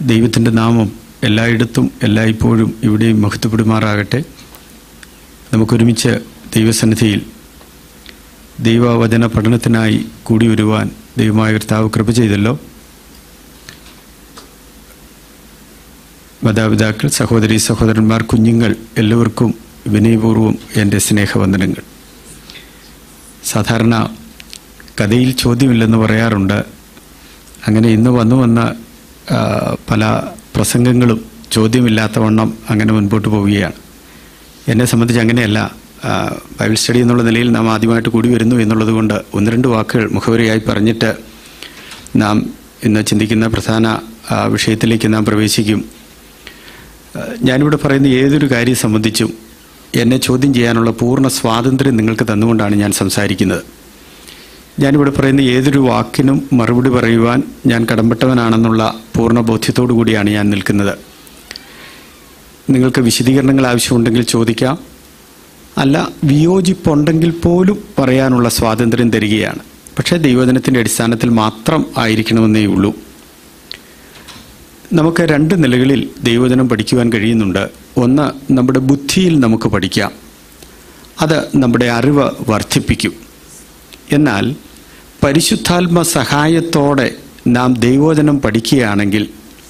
ദൈവത്തിൻ്റെ നാമം എല്ലായിടത്തും എല്ലായ്പ്പോഴും ഇവിടെയും മഹത്വപ്പെടുമാറാകട്ടെ നമുക്കൊരുമിച്ച് ദൈവസന്നിധിയിൽ ദൈവവചന പഠനത്തിനായി കൂടി വരുവാൻ ദൈവമായ കർത്താവ് കൃപ ചെയ്തല്ലോ മാതാപിതാക്കൾ സഹോദരി സഹോദരന്മാർ കുഞ്ഞുങ്ങൾ എല്ലാവർക്കും വിനയപൂർവ്വം എൻ്റെ സ്നേഹവന്ദനങ്ങൾ സാധാരണ കഥയിൽ ചോദ്യമില്ലെന്ന് പറയാറുണ്ട് അങ്ങനെ ഇന്ന് വന്നു വന്ന ആ, പല പ്രസംഗങ്ങളും ചോദ്യമില്ലാത്ത വണ്ണം അങ്ങനെ മുൻപോട്ട് പോവുകയാണ് എന്നെ സംബന്ധിച്ച് അങ്ങനെയല്ല ആ, ബൈബിൾ സ്റ്റഡി എന്നുള്ള നിലയിൽ നാം ആദ്യമായിട്ട് കൂടി വരുന്നു എന്നുള്ളത് കൊണ്ട് ഒന്ന് രണ്ട് വാക്കുകൾ മുഖവരിയായി പറഞ്ഞിട്ട് നാം ഇന്ന് ചിന്തിക്കുന്ന പ്രധാന ആ, വിഷയത്തിലേക്ക് നാം പ്രവേശിക്കും ആ, ഞാനിവിടെ പറയുന്ന ഏതൊരു കാര്യം സംബന്ധിച്ചും എന്നെ ചോദ്യം ചെയ്യാനുള്ള പൂർണ്ണ സ്വാതന്ത്ര്യം നിങ്ങൾക്ക് തന്നുകൊണ്ടാണ് ഞാൻ സംസാരിക്കുന്നത് ഞാനിവിടെ പറയുന്ന ഏതൊരു വാക്കിനും മറുപടി പറയുവാൻ ഞാൻ കടമ്പട്ടവനാണെന്നുള്ള പൂർണ്ണ ബോധ്യത്തോടു കൂടിയാണ് ഞാൻ നിൽക്കുന്നത് നിങ്ങൾക്ക് വിശദീകരണങ്ങൾ ആവശ്യമുണ്ടെങ്കിൽ ചോദിക്കാം അല്ല വിയോജിപ്പുണ്ടെങ്കിൽ പോലും പറയാനുള്ള സ്വാതന്ത്ര്യം തരികയാണ് പക്ഷേ ദൈവജനത്തിൻ്റെ അടിസ്ഥാനത്തിൽ മാത്രം ആയിരിക്കണമെന്നേ ഉള്ളൂ നമുക്ക് രണ്ട് നിലകളിൽ ദൈവജനം പഠിക്കുവാൻ കഴിയുന്നുണ്ട് ഒന്ന് നമ്മുടെ ബുദ്ധിയിൽ നമുക്ക് പഠിക്കാം അത് നമ്മുടെ അറിവ് വർദ്ധിപ്പിക്കും എന്നാൽ പരിശുദ്ധാത്മ സഹായത്തോടെ നാം ദൈവോചനം പഠിക്കുകയാണെങ്കിൽ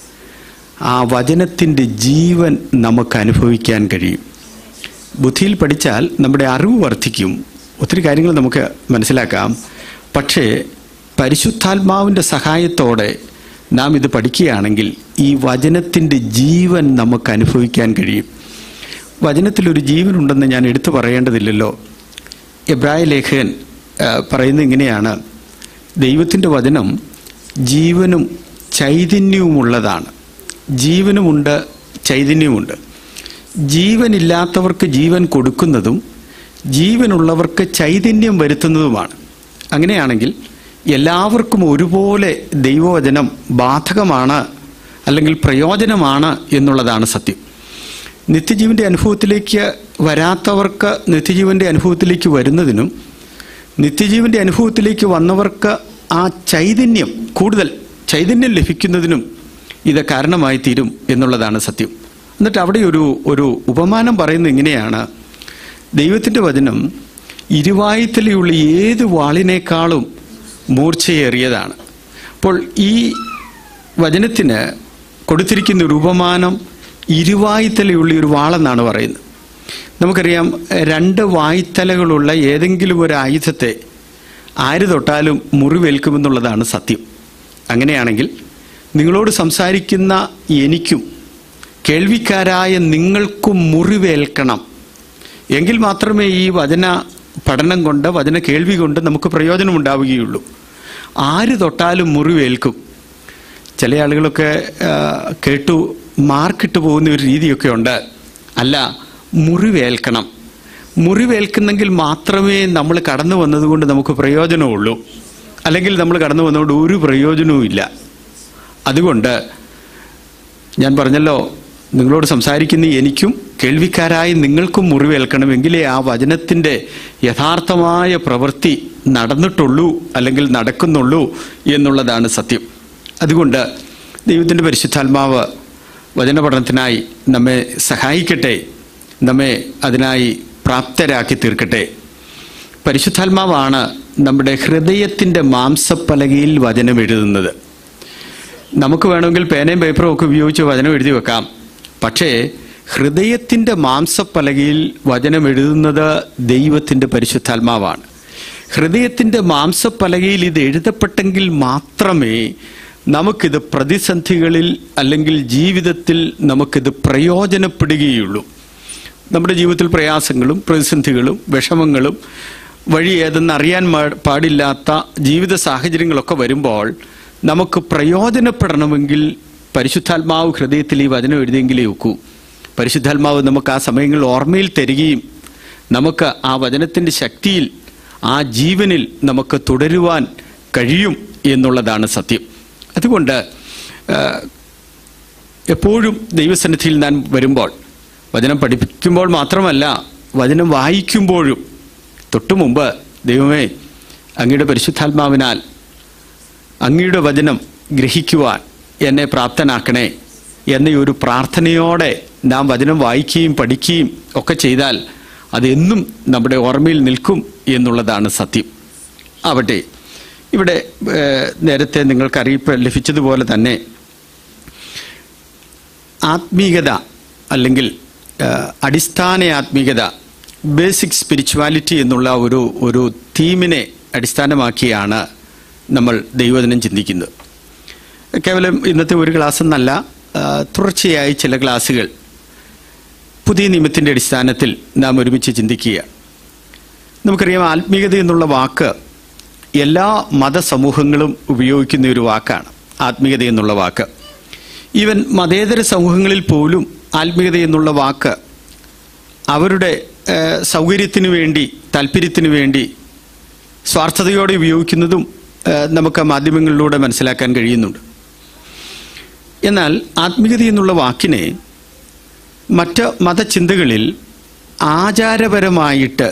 ആ വചനത്തിൻ്റെ ജീവൻ നമുക്ക് അനുഭവിക്കാൻ കഴിയും ബുദ്ധിയിൽ പഠിച്ചാൽ നമ്മുടെ അറിവ് വർദ്ധിക്കും ഒത്തിരി കാര്യങ്ങൾ നമുക്ക് മനസ്സിലാക്കാം പക്ഷേ പരിശുദ്ധാത്മാവിൻ്റെ സഹായത്തോടെ നാം ഇത് പഠിക്കുകയാണെങ്കിൽ ഈ വചനത്തിൻ്റെ ജീവൻ നമുക്ക് അനുഭവിക്കാൻ കഴിയും വചനത്തിലൊരു ജീവനുണ്ടെന്ന് ഞാൻ എടുത്തു പറയേണ്ടതില്ലല്ലോ എബ്രായ ലേഖകൻ ആ, പറയുന്നത് ഇങ്ങനെയാണ് ദൈവത്തിൻ്റെ വചനം ജീവനും ചൈതന്യവുമുള്ളതാണ് ജീവനുമുണ്ട് ചൈതന്യവുമുണ്ട് ജീവനില്ലാത്തവർക്ക് ജീവൻ കൊടുക്കുന്നതും ജീവനുള്ളവർക്ക് ചൈതന്യം വരുത്തുന്നതുമാണ് അങ്ങനെയാണെങ്കിൽ എല്ലാവർക്കും ഒരുപോലെ ദൈവവചനം ബാധകമാണ് അല്ലെങ്കിൽ പ്രയോജനമാണ് എന്നുള്ളതാണ് സത്യം നിത്യജീവന്റെ അനുഭവത്തിലേക്ക് വരാത്തവർക്ക് നിത്യജീവന്റെ അനുഭവത്തിലേക്ക് വരുന്നതിനും നിത്യജീവന്റെ അനുഭവത്തിലേക്ക് വന്നവർക്ക് ആ ചൈതന്യം കൂടുതൽ ചൈതന്യം ലഭിക്കുന്നതിനും ഇത് കാരണമായി തീരും എന്നുള്ളതാണ് സത്യം എന്നിട്ട് അവിടെ ഒരു ഒരു ഉപമാനം പറയുന്നത് ഇങ്ങനെയാണ് ദൈവത്തിൻ്റെ വചനം ഇരുവായുത്തലയുള്ള ഏത് വാളിനേക്കാളും മൂർച്ചയേറിയതാണ് അപ്പോൾ ഈ വചനത്തിന് കൊടുത്തിരിക്കുന്ന ഒരു ഉപമാനം ഇരുവായുത്തലയുള്ള ഒരു വാളെന്നാണ് പറയുന്നത് നമുക്കറിയാം രണ്ട് വായ്ത്തലകളുള്ള ഏതെങ്കിലും ഒരു ആയുധത്തെ ആര് തൊട്ടാലും മുറിവേൽക്കുമെന്നുള്ളതാണ് സത്യം അങ്ങനെയാണെങ്കിൽ നിങ്ങളോട് സംസാരിക്കുന്ന എനിക്കും കേൾവിക്കാരായ നിങ്ങൾക്കും മുറിവേൽക്കണം എങ്കിൽ മാത്രമേ ഈ വചന പഠനം കൊണ്ട് വചന കേൾവി കൊണ്ട് നമുക്ക് പ്രയോജനമുണ്ടാവുകയുള്ളൂ ആര് തൊട്ടാലും മുറിവേൽക്കും ചില ആളുകളൊക്കെ ആ, കേട്ടു മാർക്കിട്ട് പോകുന്ന ഒരു രീതിയൊക്കെ ഉണ്ട് അല്ല മുറിവേൽക്കണം മുറിവേൽക്കുന്നെങ്കിൽ മാത്രമേ നമ്മൾ കടന്നു വന്നതുകൊണ്ട് നമുക്ക് പ്രയോജനമുള്ളൂ അല്ലെങ്കിൽ നമ്മൾ കടന്നു വന്നതുകൊണ്ട് ഒരു പ്രയോജനവും ഇല്ല അതുകൊണ്ട് ഞാൻ പറഞ്ഞല്ലോ നിങ്ങളോട് സംസാരിക്കുന്ന എനിക്കും കേൾവിക്കാരായ നിങ്ങൾക്കും മുറിവേൽക്കണമെങ്കിലേ ആ വചനത്തിൻ്റെ യഥാർത്ഥമായ പ്രവൃത്തി നടന്നിട്ടുള്ളൂ അല്ലെങ്കിൽ നടക്കുന്നുള്ളൂ എന്നുള്ളതാണ് സത്യം അതുകൊണ്ട് ദൈവത്തിൻ്റെ പരിശുദ്ധാത്മാവ് വചന പഠനത്തിനായി നമ്മെ സഹായിക്കട്ടെ നമ്മെ അതിനായി പ്രാപ്തരാക്കി തീർക്കട്ടെ പരിശുദ്ധാത്മാവാണ് നമ്മുടെ ഹൃദയത്തിൻ്റെ മാംസപ്പലകയിൽ വചനം എഴുതുന്നത് നമുക്ക് വേണമെങ്കിൽ പേനയും പേപ്പറും ഒക്കെ ഉപയോഗിച്ച് വചനം എഴുതി വെക്കാം പക്ഷേ ഹൃദയത്തിൻ്റെ മാംസപ്പലകയിൽ വചനം എഴുതുന്നത് ദൈവത്തിൻ്റെ പരിശുദ്ധാത്മാവാണ് ഹൃദയത്തിൻ്റെ മാംസപ്പലകയിൽ ഇത് എഴുതപ്പെട്ടെങ്കിൽ മാത്രമേ നമുക്കിത് പ്രതിസന്ധികളിൽ അല്ലെങ്കിൽ ജീവിതത്തിൽ നമുക്കിത് പ്രയോജനപ്പെടുകയുള്ളൂ നമ്മുടെ ജീവിതത്തിൽ പ്രയാസങ്ങളും പ്രതിസന്ധികളും വിഷമങ്ങളും വഴി ഏതെന്ന് അറിയാൻ മാ- പാടില്ലാത്ത ജീവിത സാഹചര്യങ്ങളൊക്കെ വരുമ്പോൾ നമുക്ക് പ്രയോജനപ്പെടണമെങ്കിൽ പരിശുദ്ധാത്മാവ് ഹൃദയത്തിൽ ഈ വചനം എഴുതിയെങ്കിലേ ഒക്കൂ പരിശുദ്ധാത്മാവ് നമുക്ക് ആ സമയങ്ങളിൽ ഓർമ്മയിൽ തരികയും നമുക്ക് ആ വചനത്തിൻ്റെ ശക്തിയിൽ ആ ജീവനിൽ നമുക്ക് തുടരുവാൻ കഴിയും എന്നുള്ളതാണ് സത്യം അതുകൊണ്ട് ആ, എപ്പോഴും ദൈവസന്നിധിയിൽ ഞാൻ വരുമ്പോൾ വചനം പഠിപ്പിക്കുമ്പോൾ മാത്രമല്ല വചനം വായിക്കുമ്പോഴും തൊട്ടു മുമ്പ് ദൈവമേ അങ്ങയുടെ പരിശുദ്ധാത്മാവിനാൽ അങ്ങയുടെ വചനം ഗ്രഹിക്കുവാൻ എന്നെ പ്രാപ്തനാക്കണേ എന്ന ഈ ഒരു പ്രാർത്ഥനയോടെ നാം വചനം വായിക്കുകയും പഠിക്കുകയും ഒക്കെ ചെയ്താൽ അതെന്നും നമ്മുടെ ഓർമ്മയിൽ നിൽക്കും എന്നുള്ളതാണ് സത്യം ആവട്ടെ ഇവിടെ ഏഹ്, നേരത്തെ നിങ്ങൾക്ക് അറിയിപ്പ് ലഭിച്ചതുപോലെ തന്നെ ആത്മീയത അല്ലെങ്കിൽ ഏഹ്, അടിസ്ഥാന ആത്മീയത ബേസിക് സ്പിരിച്വാലിറ്റി എന്നുള്ള ഒരു ഒരു തീമിനെ അടിസ്ഥാനമാക്കിയാണ് നമ്മൾ ദൈവദിനം ചിന്തിക്കുന്നത് കേവലം ഇന്നത്തെ ഒരു ക്ലാസ് എന്നല്ല ആ, തുടർച്ചയായി ചില ക്ലാസ്സുകൾ പുതിയ നിയമത്തിൻ്റെ അടിസ്ഥാനത്തിൽ നാം ഒരുമിച്ച് ചിന്തിക്കുക നമുക്കറിയാം ആത്മീയത എന്നുള്ള വാക്ക് എല്ലാ മതസമൂഹങ്ങളും ഉപയോഗിക്കുന്ന ഒരു വാക്കാണ് ആത്മീയത എന്നുള്ള വാക്ക് ഈവൻ മതേതര സമൂഹങ്ങളിൽ പോലും ആത്മീയത എന്നുള്ള വാക്ക് അവരുടെ ഏഹ്, സൗകര്യത്തിനു വേണ്ടി താല്പര്യത്തിനു വേണ്ടി സ്വാർത്ഥതയോടെ ഉപയോഗിക്കുന്നതും ഏഹ്, നമുക്ക് മാധ്യമങ്ങളിലൂടെ മനസ്സിലാക്കാൻ കഴിയുന്നുണ്ട് എന്നാൽ ആത്മീയത എന്നുള്ള വാക്കിനെ മറ്റ് മതചിന്തകളിൽ ആചാരപരമായിട്ട്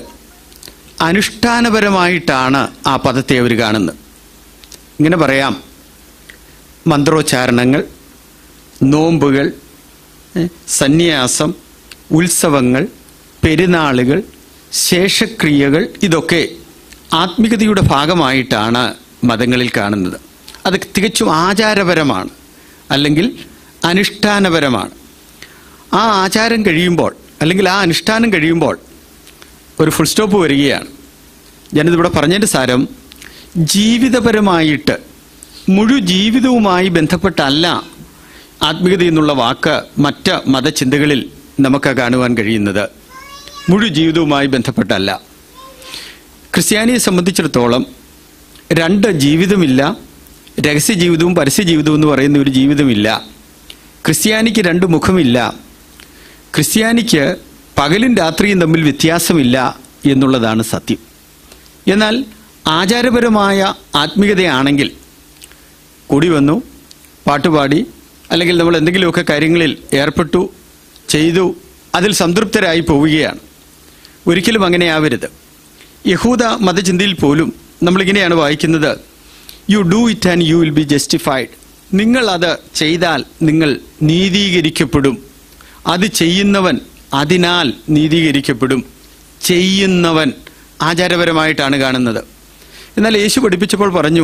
അനുഷ്ഠാനപരമായിട്ടാണ് ആ പദത്തെ അവർ കാണുന്നത് ഇങ്ങനെ പറയാം മന്ത്രോച്ചാരണങ്ങൾ നോമ്പുകൾ ഏ, സന്യാസം ഉത്സവങ്ങൾ പെരുന്നാളുകൾ ശേഷക്രിയകൾ ഇതൊക്കെ ആത്മികതയുടെ ഭാഗമായിട്ടാണ് മതങ്ങളിൽ കാണുന്നത് അത് തികച്ചും ആചാരപരമാണ് അല്ലെങ്കിൽ അനുഷ്ഠാനപരമാണ് ആ ആചാരം കഴിയുമ്പോൾ അല്ലെങ്കിൽ ആ അനുഷ്ഠാനം കഴിയുമ്പോൾ ഒരു ഫുൾ സ്റ്റോപ്പ് വരികയാണ് ഞാനിതിവിടെ പറഞ്ഞതിൻ്റെ സാരം ജീവിതപരമായിട്ട് മുഴു ജീവിതവുമായി ബന്ധപ്പെട്ടല്ല ആത്മീയത എന്നുള്ള വാക്ക് മറ്റ് മതചിന്തകളിൽ നമുക്ക് കാണുവാൻ കഴിയുന്നത് മുഴു ജീവിതവുമായി ബന്ധപ്പെട്ടല്ല ക്രിസ്ത്യാനിയെ സംബന്ധിച്ചിടത്തോളം രണ്ട് ജീവിതമില്ല രഹസ്യ ജീവിതവും പരസ്യ ജീവിതവും എന്ന് പറയുന്ന ഒരു ജീവിതമില്ല ക്രിസ്ത്യാനിക്ക് രണ്ട് മുഖമില്ല ക്രിസ്ത്യാനിക്ക് പകലും രാത്രിയും തമ്മിൽ വ്യത്യാസമില്ല എന്നുള്ളതാണ് സത്യം എന്നാൽ ആചാരപരമായ ആത്മീയതയാണെങ്കിൽ കൂടി വന്നു പാട്ടുപാടി അല്ലെങ്കിൽ നമ്മൾ എന്തെങ്കിലുമൊക്കെ കാര്യങ്ങളിൽ ഏർപ്പെട്ടു ചെയ്തു അതിൽ സംതൃപ്തരായി പോവുകയാണ് ഒരിക്കലും അങ്ങനെ ആവരുത് യഹൂദ മതചിന്തയിൽ പോലും നമ്മളിങ്ങനെയാണ് വായിക്കുന്നത് you do it and you will be justified നിങ്ങൾ അത് ചെയ്താൽ നിങ്ങൾ നീതീകരിക്കപ്പെടും അത് ചെയ്യുന്നവൻ അതിനാൽ നീതീകരിക്കപ്പെടും ചെയ്യുന്നവൻ ആചാരപരമായിട്ടാണ് കാണുന്നത് എന്നാൽ യേശു പഠിപ്പിച്ചപ്പോൾ പറഞ്ഞു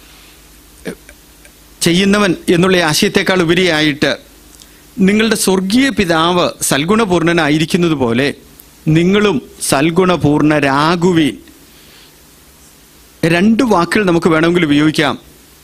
ചെയ്യുന്നവൻ എന്നുള്ള ആശയത്തെക്കാൾ ഉപരിയായിട്ട് നിങ്ങളുടെ സ്വർഗീയ പിതാവ് സൽഗുണപൂർണനായിരിക്കുന്നത് പോലെ നിങ്ങളും സൽഗുണപൂർണരാകുവീൻ രണ്ട് വാക്കുകൾ നമുക്ക് വേണമെങ്കിൽ ഉപയോഗിക്കാം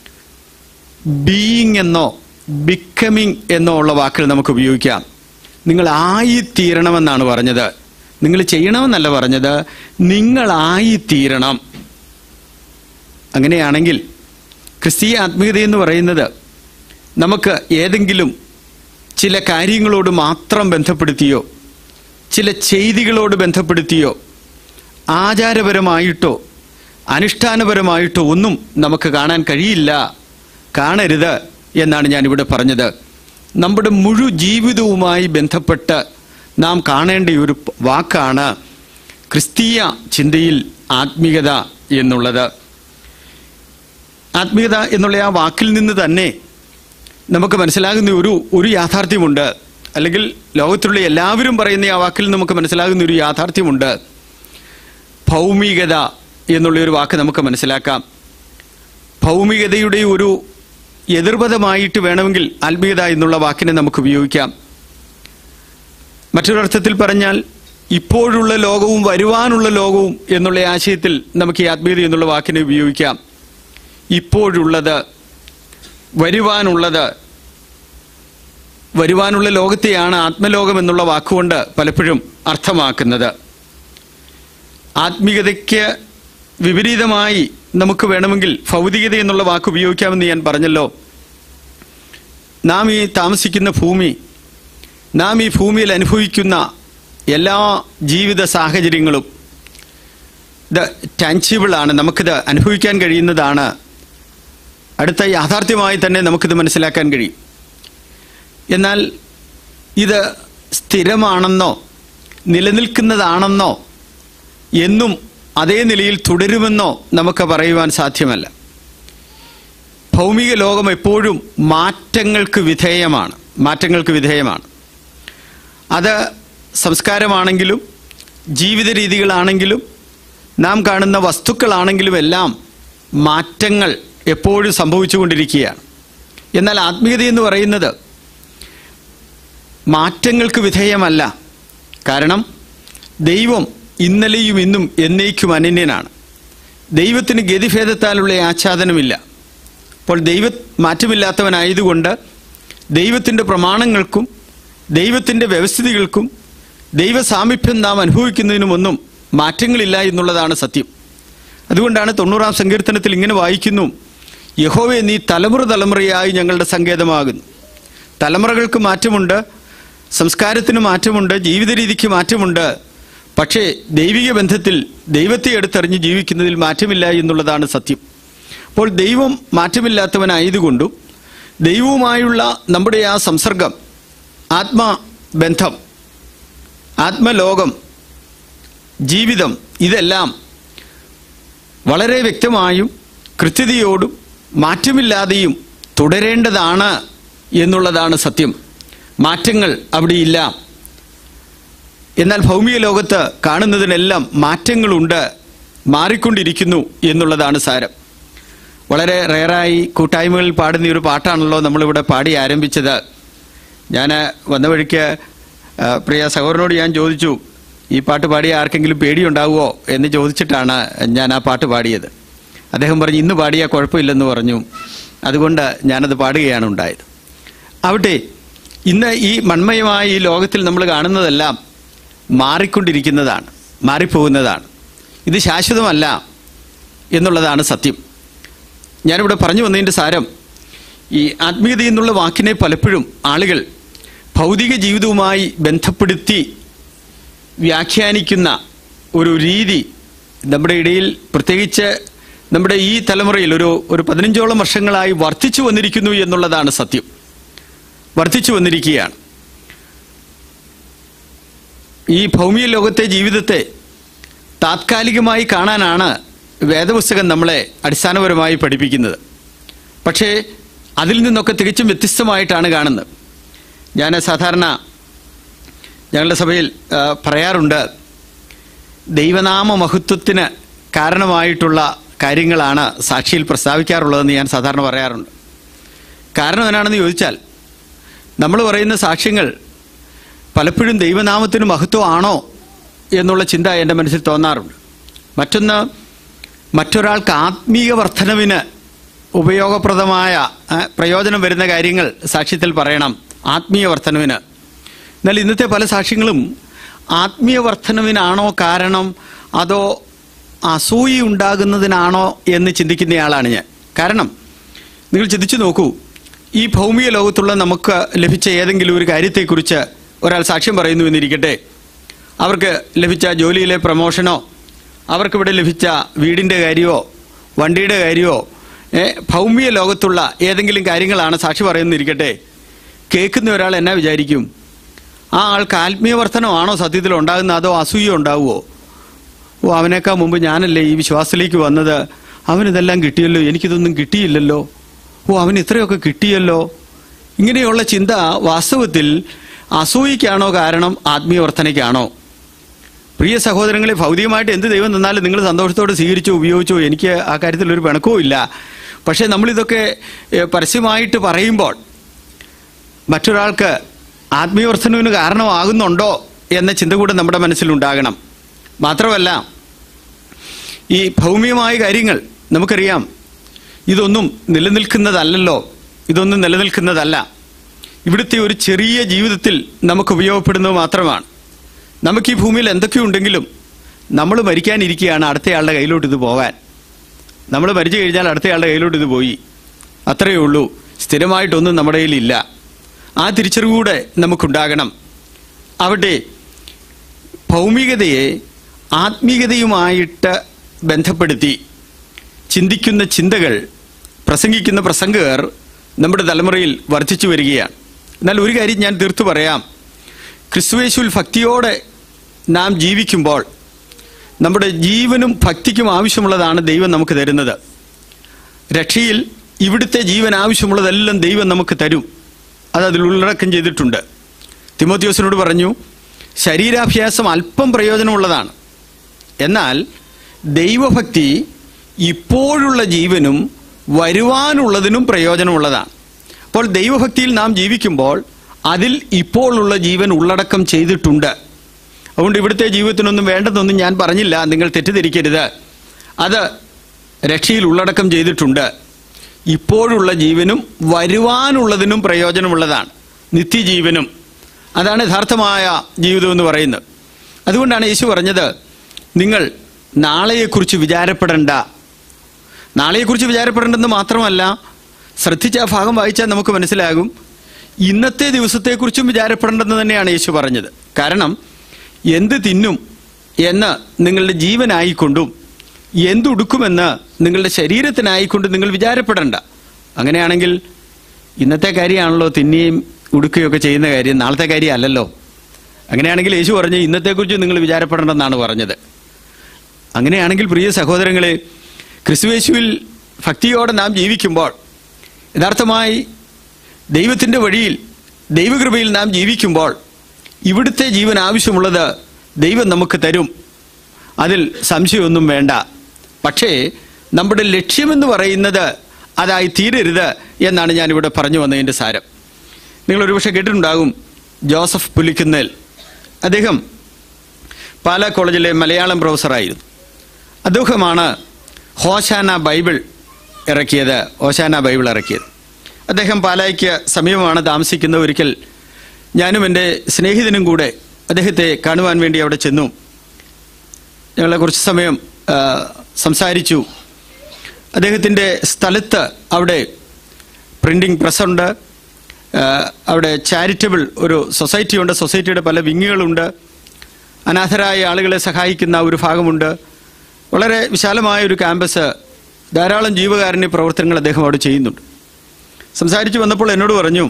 ബീയിങ് എന്നോ ബിക്കമിങ് എന്നോ ഉള്ള വാക്കുകൾ നമുക്ക് ഉപയോഗിക്കാം നിങ്ങൾ ആയിത്തീരണമെന്നാണ് പറഞ്ഞത് നിങ്ങൾ ചെയ്യണമെന്നല്ല പറഞ്ഞത് നിങ്ങളായിത്തീരണം അങ്ങനെയാണെങ്കിൽ ക്രിസ്തീയ ആത്മീയത എന്ന് പറയുന്നത് നമുക്ക് ഏതെങ്കിലും ചില കാര്യങ്ങളോട് മാത്രം ബന്ധപ്പെടുത്തിയോ ചില ചെയ്തികളോട് ബന്ധപ്പെടുത്തിയോ ആചാരപരമായിട്ടോ അനുഷ്ഠാനപരമായിട്ടോ ഒന്നും നമുക്ക് കാണാൻ കഴിയില്ല കാണരുത് എന്നാണ് ഞാനിവിടെ പറഞ്ഞത് നമ്മുടെ മുഴു ജീവിതവുമായി ബന്ധപ്പെട്ട് നാം കാണേണ്ട ഒരു വാക്കാണ് ക്രിസ്തീയ ചിന്തയിൽ ആത്മീയത എന്നുള്ളത് ആത്മീയത എന്നുള്ള ആ വാക്കിൽ നിന്ന് തന്നെ നമുക്ക് മനസ്സിലാകുന്ന ഒരു ഒരു യാഥാർത്ഥ്യമുണ്ട് അല്ലെങ്കിൽ ലോകത്തിലുള്ള എല്ലാവരും പറയുന്ന ആ വാക്കിൽ നമുക്ക് മനസ്സിലാകുന്ന ഒരു യാഥാർത്ഥ്യമുണ്ട് ഭൗമികത എന്നുള്ള ഒരു വാക്ക് നമുക്ക് മനസ്സിലാക്കാം ഭൗമികതയുടെ ഒരു എതിർപദമായിട്ട് വേണമെങ്കിൽ ആത്മീയത എന്നുള്ള വാക്കിനെ നമുക്ക് ഉപയോഗിക്കാം മറ്റൊരർത്ഥത്തിൽ പറഞ്ഞാൽ ഇപ്പോഴുള്ള ലോകവും വരുവാനുള്ള ലോകവും എന്നുള്ള ആശയത്തിൽ നമുക്ക് ഈ ആത്മീയത എന്നുള്ള വാക്കിനെ ഉപയോഗിക്കാം ഇപ്പോഴുള്ളത് വരുവാനുള്ളത് വരുവാനുള്ള ലോകത്തെയാണ് ആത്മലോകം എന്നുള്ള വാക്കുകൊണ്ട് പലപ്പോഴും അർത്ഥമാക്കുന്നത് ആത്മീയതയ്ക്ക് വിപരീതമായി നമുക്ക് വേണമെങ്കിൽ ഭൗതികത എന്നുള്ള വാക്ക് ഉപയോഗിക്കാമെന്ന് ഞാൻ പറഞ്ഞല്ലോ നാം ഈ താമസിക്കുന്ന ഭൂമി നാം ഈ ഭൂമിയിൽ അനുഭവിക്കുന്ന എല്ലാ ജീവിത സാഹചര്യങ്ങളും ഇത് ടാൻസിബിൾ ആണ് നമുക്കിത് അനുഭവിക്കാൻ കഴിയുന്നതാണ് അടുത്ത യാഥാർത്ഥ്യമായി തന്നെ നമുക്കിത് മനസ്സിലാക്കാൻ കഴിയും എന്നാൽ ഇത് സ്ഥിരമാണെന്നോ നിലനിൽക്കുന്നതാണെന്നോ എന്നും അതേ നിലയിൽ തുടരുമെന്നോ നമുക്ക് പറയുവാൻ സാധ്യമല്ല ഭൗമിക ലോകം എപ്പോഴും മാറ്റങ്ങൾക്ക് വിധേയമാണ് മാറ്റങ്ങൾക്ക് വിധേയമാണ് അത് സംസ്കാരമാണെങ്കിലും ജീവിത രീതികളാണെങ്കിലും നാം കാണുന്ന വസ്തുക്കളാണെങ്കിലും എല്ലാം മാറ്റങ്ങൾ എപ്പോഴും സംഭവിച്ചുകൊണ്ടിരിക്കുകയാണ് എന്നാൽ ആത്മീയത എന്ന് പറയുന്നത് മാറ്റങ്ങൾക്ക് വിധേയമല്ല കാരണം ദൈവം ഇന്നലെയും ഇന്നും എന്നേക്കും അനന്യനാണ് ദൈവത്തിന് ഗതിഭേദത്താലുള്ള ആച്ഛാദനമില്ല അപ്പോൾ ദൈവ മാറ്റമില്ലാത്തവനായതുകൊണ്ട് ദൈവത്തിൻ്റെ പ്രമാണങ്ങൾക്കും ദൈവത്തിൻ്റെ വ്യവസ്ഥിതികൾക്കും ദൈവ സാമീപ്യം നാം അനുഭവിക്കുന്നതിനുമൊന്നും മാറ്റങ്ങളില്ല എന്നുള്ളതാണ് സത്യം അതുകൊണ്ടാണ് തൊണ്ണൂറാം സങ്കീർത്തനത്തിൽ ഇങ്ങനെ വായിക്കുന്നു യഹോവെ നീ തലമുറ തലമുറയായി ഞങ്ങളുടെ സങ്കേതമാകുന്നു തലമുറകൾക്ക് മാറ്റമുണ്ട് സംസ്കാരത്തിന് മാറ്റമുണ്ട് ജീവിത രീതിക്ക് മാറ്റമുണ്ട് പക്ഷേ ദൈവിക ബന്ധത്തിൽ ദൈവത്തെ എടുത്തെറിഞ്ഞ് ജീവിക്കുന്നതിൽ മാറ്റമില്ല എന്നുള്ളതാണ് സത്യം അപ്പോൾ ദൈവം മാറ്റമില്ലാത്തവനായതുകൊണ്ടും ദൈവവുമായുള്ള നമ്മുടെ ആ സംസർഗം ആത്മബന്ധം ആത്മലോകം ജീവിതം ഇതെല്ലാം വളരെ വ്യക്തമായും കൃത്യതയോടും മാറ്റമില്ലാതെയും തുടരേണ്ടതാണ് എന്നുള്ളതാണ് സത്യം മാറ്റങ്ങൾ അവിടെയില്ല എന്നാൽ ഭൗമിക ലോകത്ത് കാണുന്നതിനെല്ലാം മാറ്റങ്ങളുണ്ട് മാറിക്കൊണ്ടിരിക്കുന്നു എന്നുള്ളതാണ് സാരം വളരെ റെയറായി കൂട്ടായ്മകളിൽ പാടുന്ന ഒരു പാട്ടാണല്ലോ നമ്മളിവിടെ പാടി ആരംഭിച്ചത് ഞാൻ വന്ന വഴിക്ക് ആ, പ്രിയ സഹോദരനോട് ഞാൻ ചോദിച്ചു ഈ പാട്ട് പാടിയ ആർക്കെങ്കിലും പേടിയുണ്ടാവുമോ എന്ന് ചോദിച്ചിട്ടാണ് ഞാൻ ആ പാട്ട് പാടിയത് അദ്ദേഹം പറഞ്ഞു ഇന്ന് പാടിയാൽ കുഴപ്പമില്ലെന്ന് പറഞ്ഞു അതുകൊണ്ട് ഞാനത് പാടുകയാണ് ഉണ്ടായത് അവിടെ ഇന്ന് ഈ മൺമയമായ ഈ ലോകത്തിൽ നമ്മൾ കാണുന്നതെല്ലാം മാറിക്കൊണ്ടിരിക്കുന്നതാണ് മാറിപ്പോകുന്നതാണ് ഇത് ശാശ്വതമല്ല എന്നുള്ളതാണ് സത്യം ഞാനിവിടെ പറഞ്ഞു വന്നതിൻ്റെ സാരം ഈ ആത്മീയത എന്നുള്ള വാക്കിനെ പലപ്പോഴും ആളുകൾ ഭൗതിക ജീവിതവുമായി ബന്ധപ്പെടുത്തി വ്യാഖ്യാനിക്കുന്ന ഒരു രീതി നമ്മുടെ ഇടയിൽ പ്രത്യേകിച്ച് നമ്മുടെ ഈ തലമുറയിൽ ഒരു ഒരു പതിനഞ്ചോളം വർഷങ്ങളായി വർദ്ധിച്ചു വന്നിരിക്കുന്നു എന്നുള്ളതാണ് സത്യം വർദ്ധിച്ചു വന്നിരിക്കുകയാണ് ഈ ഭൗമിക ലോകത്തെ ജീവിതത്തെ താത്കാലികമായി കാണാനാണ് വേദപുസ്തകം നമ്മളെ അടിസ്ഥാനപരമായി പഠിപ്പിക്കുന്നത് പക്ഷേ അതിൽ നിന്നൊക്കെ തികച്ചും വ്യത്യസ്തമായിട്ടാണ് കാണുന്നത് ഞാൻ സാധാരണ ഞങ്ങളുടെ സഭയിൽ ആ, പറയാറുണ്ട് ദൈവനാമ മഹത്വത്തിന് കാരണമായിട്ടുള്ള കാര്യങ്ങളാണ് സാക്ഷിയിൽ പ്രസ്താവിക്കാറുള്ളതെന്ന് ഞാൻ സാധാരണ പറയാറുണ്ട് കാരണം എന്നാണെന്ന് ചോദിച്ചാൽ നമ്മൾ പറയുന്ന സാക്ഷ്യങ്ങൾ പലപ്പോഴും ദൈവനാമത്തിന് മഹത്വമാണോ എന്നുള്ള ചിന്ത എൻ്റെ മനസ്സിൽ തോന്നാറുണ്ട് മറ്റൊന്ന് മറ്റൊരാൾക്ക് ആത്മീയ വർധനവിന് ഉപയോഗപ്രദമായ ആ, പ്രയോജനം വരുന്ന കാര്യങ്ങൾ സാക്ഷ്യത്തിൽ പറയണം ആത്മീയ വർധനവിന് എന്നാൽ ഇന്നത്തെ പല സാക്ഷ്യങ്ങളും ആത്മീയ വർധനവിനാണോ കാരണം അതോ അസൂയ ഉണ്ടാകുന്നതിനാണോ എന്ന് ചിന്തിക്കുന്നയാളാണ് ഞാൻ കാരണം നിങ്ങൾ ചിന്തിച്ചു നോക്കൂ ഈ ഭൗമിക ലോകത്തുള്ള നമുക്ക് ലഭിച്ച ഏതെങ്കിലും ഒരു കാര്യത്തെക്കുറിച്ച് ഒരാൾ സാക്ഷ്യം പറയുന്നു എന്നിരിക്കട്ടെ അവർക്ക് ലഭിച്ച ജോലിയിലെ പ്രമോഷനോ അവർക്കിവിടെ ലഭിച്ച വീടിൻ്റെ കാര്യമോ വണ്ടിയുടെ കാര്യമോ ഏ, ഭൗമിക ലോകത്തുള്ള ഏതെങ്കിലും കാര്യങ്ങളാണ് സാക്ഷി പറയുന്നിരിക്കട്ടെ കേൾക്കുന്ന ഒരാൾ എന്നാ വിചാരിക്കും ആ ആൾക്ക് ആത്മീയ വർധനമാണോ സത്യത്തിൽ ഉണ്ടാകുന്നത് അതോ അസൂയ ഉണ്ടാവുമോ ഓ അവനേക്കാൾ മുമ്പ് ഞാനല്ലേ ഈ വിശ്വാസത്തിലേക്ക് വന്നത് അവനിതെല്ലാം കിട്ടിയല്ലോ എനിക്കിതൊന്നും കിട്ടിയില്ലല്ലോ ഓ അവന് ഇത്രയൊക്കെ കിട്ടിയല്ലോ ഇങ്ങനെയുള്ള ചിന്ത വാസ്തവത്തിൽ അസൂയയ്ക്കാണോ കാരണം ആത്മീയ വർധനയ്ക്കാണോ പ്രിയ സഹോദരങ്ങളെ ഭൗതികമായിട്ട് എന്ത് ദൈവം തന്നാലും നിങ്ങൾ സന്തോഷത്തോടെ സ്വീകരിച്ചോ ഉപയോഗിച്ചോ എനിക്ക് ആ കാര്യത്തിൽ ഒരു പിണക്കവും ഇല്ല പക്ഷേ നമ്മളിതൊക്കെ ഏഹ്, പരസ്യമായിട്ട് പറയുമ്പോൾ മറ്റൊരാൾക്ക് ആത്മീയവർദ്ധനവിന് കാരണമാകുന്നുണ്ടോ എന്ന ചിന്ത കൂടെ നമ്മുടെ മനസ്സിലുണ്ടാകണം മാത്രമല്ല ഈ ഭൗമികമായ കാര്യങ്ങൾ നമുക്കറിയാം ഇതൊന്നും നിലനിൽക്കുന്നതല്ലല്ലോ ഇതൊന്നും നിലനിൽക്കുന്നതല്ല ഇവിടുത്തെ ഒരു ചെറിയ ജീവിതത്തിൽ നമുക്ക് ഉപയോഗപ്പെടുന്നത് മാത്രമാണ് നമുക്ക് ഈ ഭൂമിയിൽ എന്തൊക്കെയുണ്ടെങ്കിലും നമ്മൾ മരിക്കാനിരിക്കുകയാണ് അടുത്തയാളുടെ കയ്യിലോട്ട് ഇത് പോകാൻ നമ്മൾ മരിച്ചു കഴിഞ്ഞാൽ അടുത്തയാളുടെ കയ്യിലോട്ട് ഇത് പോയി അത്രയേ ഉള്ളൂ സ്ഥിരമായിട്ടൊന്നും നമ്മുടെ കയ്യിലില്ല ആ തിരിച്ചറിവൂടെ നമുക്കുണ്ടാകണം അവിടെ ഭൗമികതയെ ആത്മീയതയുമായിട്ട് ബന്ധപ്പെടുത്തി ചിന്തിക്കുന്ന ചിന്തകൾ പ്രസംഗിക്കുന്ന പ്രസംഗകർ നമ്മുടെ തലമുറയിൽ വർദ്ധിച്ചു വരികയാണ് എന്നാൽ ഒരു കാര്യം ഞാൻ തീർത്തു പറയാം ക്രിസ്തുവേശുവിൽ ഭക്തിയോടെ നാം ജീവിക്കുമ്പോൾ നമ്മുടെ ജീവനും ഭക്തിക്കും ആവശ്യമുള്ളതാണ് ദൈവം നമുക്ക് തരുന്നത് രക്ഷയിൽ ഇവിടുത്തെ ജീവൻ ആവശ്യമുള്ളതെല്ലാം ദൈവം നമുക്ക് തരും അത് അതിൽ ഉള്ളടക്കം ചെയ്തിട്ടുണ്ട് തിമോത്യോസിനോട് പറഞ്ഞു ശരീരാഭ്യാസം അല്പം പ്രയോജനമുള്ളതാണ് എന്നാൽ ദൈവഭക്തി ഇപ്പോഴുള്ള ജീവനും വരുവാനുള്ളതിനും പ്രയോജനമുള്ളതാണ് അപ്പോൾ ദൈവഭക്തിയിൽ നാം ജീവിക്കുമ്പോൾ അതിൽ ഇപ്പോഴുള്ള ജീവൻ ഉള്ളടക്കം ചെയ്തിട്ടുണ്ട് അതുകൊണ്ട് ഇവിടുത്തെ ജീവിതത്തിനൊന്നും വേണ്ടതൊന്നും ഞാൻ പറഞ്ഞില്ല നിങ്ങൾ തെറ്റിദ്ധരിക്കരുത് അത് രക്ഷയിൽ ഉള്ളടക്കം ചെയ്തിട്ടുണ്ട് ഇപ്പോഴുള്ള ജീവനും വരുവാനുള്ളതിനും പ്രയോജനമുള്ളതാണ് നിത്യജീവനും അതാണ് യഥാർത്ഥമായ ജീവിതം എന്ന് പറയുന്നത് അതുകൊണ്ടാണ് യേശു പറഞ്ഞത് നിങ്ങൾ നാളെയെക്കുറിച്ച് വിചാരപ്പെടേണ്ട നാളെയെക്കുറിച്ച് വിചാരപ്പെടേണ്ടെന്ന് മാത്രമല്ല ശ്രദ്ധിച്ച ആ ഭാഗം വായിച്ചാൽ നമുക്ക് മനസ്സിലാകും ഇന്നത്തെ ദിവസത്തെക്കുറിച്ചും വിചാരപ്പെടേണ്ടെന്ന് തന്നെയാണ് യേശു പറഞ്ഞത് കാരണം എന്ത് തിന്നും എന്ന് നിങ്ങളുടെ ജീവനായിക്കൊണ്ടും എന്തുടുക്കുമെന്ന് നിങ്ങളുടെ ശരീരത്തിനായിക്കൊണ്ട് നിങ്ങൾ വിചാരപ്പെടേണ്ട അങ്ങനെയാണെങ്കിൽ ഇന്നത്തെ കാര്യമാണല്ലോ തിന്നുകയും ഉടുക്കുകയൊക്കെ ചെയ്യുന്ന കാര്യം നാളത്തെ കാര്യം അല്ലല്ലോ അങ്ങനെയാണെങ്കിൽ യേശു പറഞ്ഞ് ഇന്നത്തെക്കുറിച്ച് നിങ്ങൾ വിചാരപ്പെടേണ്ടെന്നാണ് പറഞ്ഞത് അങ്ങനെയാണെങ്കിൽ പ്രിയ സഹോദരങ്ങളെ ക്രിസ്തുവേശുവിൽ ഭക്തിയോടെ നാം ജീവിക്കുമ്പോൾ യഥാർത്ഥമായി ദൈവത്തിൻ്റെ വഴിയിൽ ദൈവകൃപയിൽ നാം ജീവിക്കുമ്പോൾ ഇവിടുത്തെ ജീവൻ ആവശ്യമുള്ളത് ദൈവം നമുക്ക് തരും അതിൽ സംശയമൊന്നും വേണ്ട പക്ഷേ നമ്മുടെ ലക്ഷ്യമെന്ന് പറയുന്നത് അതായി തീരരുത് എന്നാണ് ഞാനിവിടെ പറഞ്ഞു വന്നതിൻ്റെ സാരം നിങ്ങൾ ഒരുപക്ഷെ കേട്ടിട്ടുണ്ടാകും ജോസഫ് പുലിക്കുന്നേൽ അദ്ദേഹം പാലാ കോളേജിലെ മലയാളം പ്രൊഫസറായിരുന്നു അദ്ദേഹമാണ് ഹോശാന ബൈബിൾ ഇറക്കിയത് ഹോശാന ബൈബിൾ ഇറക്കിയത് അദ്ദേഹം പാലായ്ക്ക് സമീപമാണ് താമസിക്കുന്ന ഒരിക്കൽ ഞാനും എൻ്റെ സ്നേഹിതനും കൂടെ അദ്ദേഹത്തെ കാണുവാൻ വേണ്ടി അവിടെ ചെന്നു ഞങ്ങൾ കുറച്ച് സമയം ആ, സംസാരിച്ചു അദ്ദേഹത്തിൻ്റെ സ്ഥലത്ത് അവിടെ പ്രിൻറ്റിംഗ് പ്രസ്സുണ്ട് ആ, അവിടെ ചാരിറ്റബിൾ ഒരു സൊസൈറ്റി ഉണ്ട് സൊസൈറ്റിയുടെ പല വിങ്ങുകളുണ്ട് അനാഥരായ ആളുകളെ സഹായിക്കുന്ന ഒരു ഭാഗമുണ്ട് വളരെ വിശാലമായ ഒരു ക്യാമ്പസ് ധാരാളം ജീവകാരുണ്യ പ്രവർത്തനങ്ങൾ അദ്ദേഹം അവിടെ ചെയ്യുന്നുണ്ട് സംസാരിച്ചു വന്നപ്പോൾ എന്നോട് പറഞ്ഞു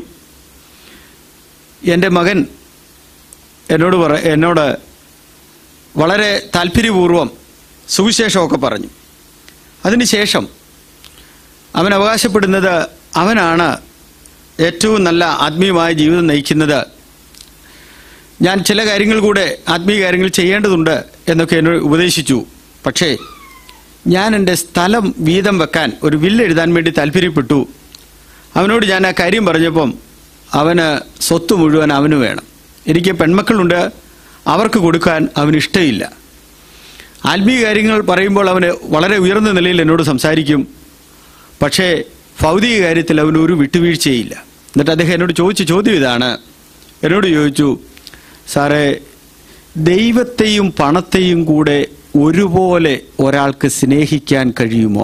എൻ്റെ മകൻ എന്നോട് പറ എന്നോട് വളരെ താല്പര്യപൂർവം സുവിശേഷമൊക്കെ പറഞ്ഞു അതിനുശേഷം അവൻ അവകാശപ്പെടുന്നത് അവനാണ് ഏറ്റവും നല്ല ആത്മീയമായ ജീവിതം നയിക്കുന്നത് ഞാൻ ചില കാര്യങ്ങൾ കൂടെ ആത്മീയ കാര്യങ്ങൾ ചെയ്യേണ്ടതുണ്ട് എന്നൊക്കെ എന്നോട് ഉപദേശിച്ചു പക്ഷേ ഞാൻ എൻ്റെ സ്ഥലം വീതം വെക്കാൻ ഒരു വില്ല് എഴുതാൻ വേണ്ടി താല്പര്യപ്പെട്ടു അവനോട് ഞാൻ ആ കാര്യം പറഞ്ഞപ്പം അവന് സ്വത്ത് മുഴുവൻ അവന് വേണം എനിക്ക് പെൺമക്കളുണ്ട് അവർക്ക് കൊടുക്കാൻ അവന് ഇഷ്ടമില്ല ആത്മീയ കാര്യങ്ങൾ പറയുമ്പോൾ അവന് വളരെ ഉയർന്ന നിലയിൽ എന്നോട് സംസാരിക്കും പക്ഷേ ഭൗതിക കാര്യത്തിൽ അവന് ഒരു വിട്ടുവീഴ്ചയില്ല എന്നിട്ട് അദ്ദേഹം എന്നോട് ചോദിച്ച ചോദ്യം ഇതാണ് എന്നോട് ചോദിച്ചു സാറേ ദൈവത്തെയും പണത്തെയും കൂടെ ഒരുപോലെ ഒരാൾക്ക് സ്നേഹിക്കാൻ കഴിയുമോ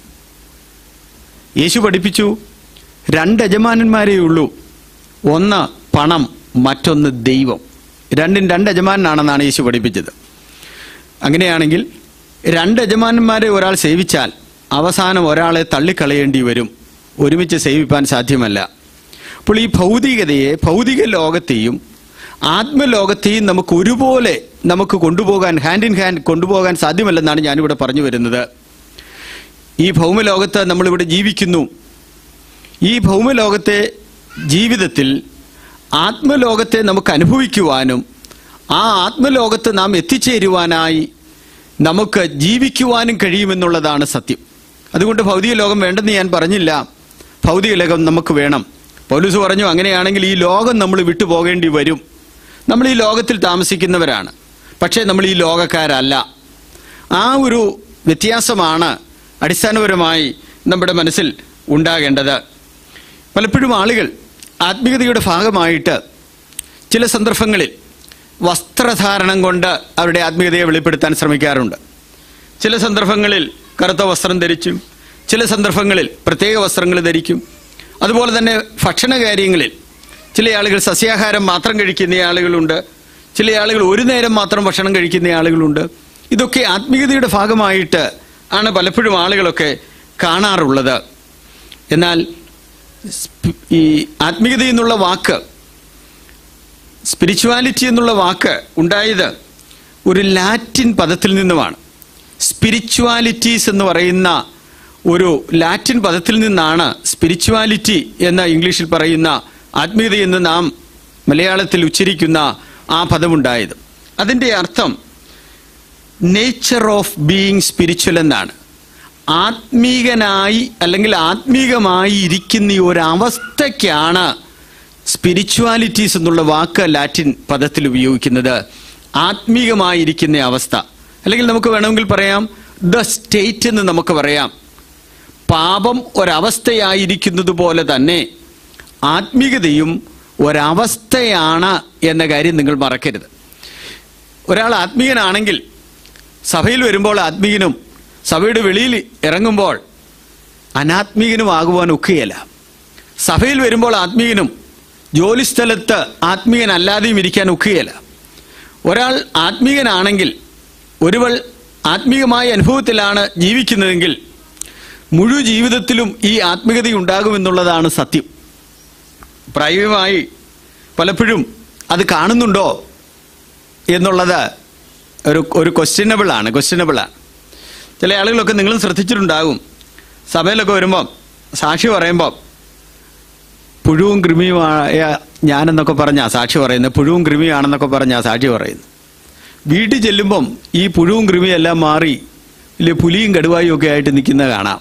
യേശു പഠിപ്പിച്ചു രണ്ട് യജമാനന്മാരേ ഉള്ളൂ ഒന്ന് പണം മറ്റൊന്ന് ദൈവം രണ്ടും രണ്ട് യജമാനാണെന്നാണ് യേശു പഠിപ്പിച്ചത് അങ്ങനെയാണെങ്കിൽ രണ്ട് യജമാനന്മാരെ ഒരാൾ സേവിച്ചാൽ അവസാനം ഒരാളെ തള്ളിക്കളയേണ്ടി വരും ഒരുമിച്ച് സേവിപ്പാൻ സാധ്യമല്ല അപ്പോൾ ഈ ഭൗതികതയെ ഭൗതിക ലോകത്തെയും ആത്മലോകത്തെയും നമുക്ക് ഒരുപോലെ നമുക്ക് കൊണ്ടുപോകാൻ ഹാൻഡ് ഇൻ ഹാൻഡ് കൊണ്ടുപോകാൻ സാധ്യമല്ലെന്നാണ് ഞാനിവിടെ പറഞ്ഞു വരുന്നത് ഈ ഭൗമലോകത്ത് നമ്മളിവിടെ ജീവിക്കുന്നു ഈ ഭൗമലോകത്തെ ജീവിതത്തിൽ ആത്മലോകത്തെ നമുക്ക് അനുഭവിക്കുവാനും ആ ആത്മലോകത്ത് നാം എത്തിച്ചേരുവാനായി നമുക്ക് ജീവിക്കുവാനും കഴിയുമെന്നുള്ളതാണ് സത്യം അതുകൊണ്ട് ഭൗതിക ലോകം വേണ്ടെന്ന് ഞാൻ പറഞ്ഞില്ല ഭൗതിക ലോകം നമുക്ക് വേണം പൗലൂസ് പറഞ്ഞു അങ്ങനെയാണെങ്കിൽ ഈ ലോകം നമ്മൾ വിട്ടു പോകേണ്ടി വരും നമ്മൾ ഈ ലോകത്തിൽ താമസിക്കുന്നവരാണ് പക്ഷേ നമ്മൾ ഈ ലോകക്കാരല്ല ആ ഒരു വ്യത്യാസമാണ് അടിസ്ഥാനപരമായി നമ്മുടെ മനസ്സിൽ ഉണ്ടാകേണ്ടത് പലപ്പോഴും ആളുകൾ ആത്മീയതയുടെ ഭാഗമായിട്ട് ചില സന്ദർഭങ്ങളിൽ വസ്ത്രധാരണം കൊണ്ട് അവരുടെ ആത്മീയതയെ വെളിപ്പെടുത്താൻ ശ്രമിക്കാറുണ്ട് ചില സന്ദർഭങ്ങളിൽ കറുത്ത വസ്ത്രം ധരിച്ചും ചില സന്ദർഭങ്ങളിൽ പ്രത്യേക വസ്ത്രങ്ങൾ ധരിക്കും അതുപോലെ തന്നെ ഭക്ഷണ കാര്യങ്ങളിൽ ചില ആളുകൾ സസ്യാഹാരം മാത്രം കഴിക്കുന്ന ആളുകളുണ്ട് ചില ആളുകൾ ഒരു നേരം മാത്രം ഭക്ഷണം കഴിക്കുന്ന ആളുകളുണ്ട് ഇതൊക്കെ ആത്മീയതയുടെ ഭാഗമായിട്ട് ആണ് പലപ്പോഴും ആളുകളൊക്കെ കാണാറുള്ളത് എന്നാൽ സ്പി- ഈ ആത്മീയത എന്നുള്ള വാക്ക് സ്പിരിച്വാലിറ്റി എന്നുള്ള വാക്ക് ഉണ്ടായത് ഒരു ലാറ്റിൻ പദത്തിൽ നിന്നുമാണ് സ്പിരിച്വാലിറ്റീസ് എന്ന് പറയുന്ന ഒരു ലാറ്റിൻ പദത്തിൽ നിന്നാണ് സ്പിരിച്വാലിറ്റി എന്ന ഇംഗ്ലീഷിൽ പറയുന്ന ആത്മീയത എന്ന് നാം മലയാളത്തിൽ ഉച്ചരിക്കുന്ന ആ പദമുണ്ടായത് അതിൻ്റെ അർത്ഥം നേച്ചർ ഓഫ് ബീയിങ് സ്പിരിച്വൽ എന്നാണ് ആത്മീകനായി അല്ലെങ്കിൽ ആത്മീകമായി ഇരിക്കുന്ന ഈ ഒരു അവസ്ഥയ്ക്കാണ് സ്പിരിച്വാലിറ്റീസ് എന്നുള്ള വാക്ക് ലാറ്റിൻ പദത്തിൽ ഉപയോഗിക്കുന്നത് ആത്മീകമായിരിക്കുന്ന അവസ്ഥ അല്ലെങ്കിൽ നമുക്ക് വേണമെങ്കിൽ പറയാം ദ സ്റ്റേറ്റ് എന്ന് നമുക്ക് പറയാം പാപം ഒരവസ്ഥയായിരിക്കുന്നത് പോലെ തന്നെ ആത്മീകതയും ഒരവസ്ഥയാണ് എന്ന കാര്യം നിങ്ങൾ മറക്കരുത് ഒരാൾ ആത്മീയനാണെങ്കിൽ സഭയിൽ വരുമ്പോൾ ആത്മീയനും സഭയുടെ വെളിയിൽ ഇറങ്ങുമ്പോൾ അനാത്മീയനുമാകുവാൻ ഒക്കുകയല്ല സഭയിൽ വരുമ്പോൾ ആത്മീയനും ജോലിസ്ഥലത്ത് ആത്മീയനല്ലാതെയും ഇരിക്കാൻ ഒക്കുകയല്ല ഒരാൾ ആത്മീയനാണെങ്കിൽ ഒരുവൾ ആത്മീയമായ അനുഭവത്തിലാണ് ജീവിക്കുന്നതെങ്കിൽ മുഴു ജീവിതത്തിലും ഈ ആത്മീയത ഉണ്ടാകുമെന്നുള്ളതാണ് സത്യം പ്രായോഗികമായി പലപ്പോഴും അത് കാണുന്നുണ്ടോ എന്നുള്ളത് ഒരു ഒരു ക്വസ്റ്റ്യനബിൾ ആണ് ക്വസ്റ്റ്യനബിൾ ആണ് ചില ആളുകളൊക്കെ നിങ്ങളും ശ്രദ്ധിച്ചിട്ടുണ്ടാകും സഭയിലൊക്കെ വരുമ്പം സാക്ഷി പറയുമ്പം പുഴുവും കൃമിയുമായ ഞാനെന്നൊക്കെ പറഞ്ഞാ സാക്ഷി പറയുന്നത് പുഴുവും കൃമിയാണെന്നൊക്കെ പറഞ്ഞാ സാക്ഷി പറയുന്നത് വീട്ടിൽ ചെല്ലുമ്പം ഈ പുഴുവും കൃമിയും എല്ലാം മാറി ഇല്ല പുലിയും കടുവായും ഒക്കെ ആയിട്ട് നിൽക്കുന്നത് കാണാം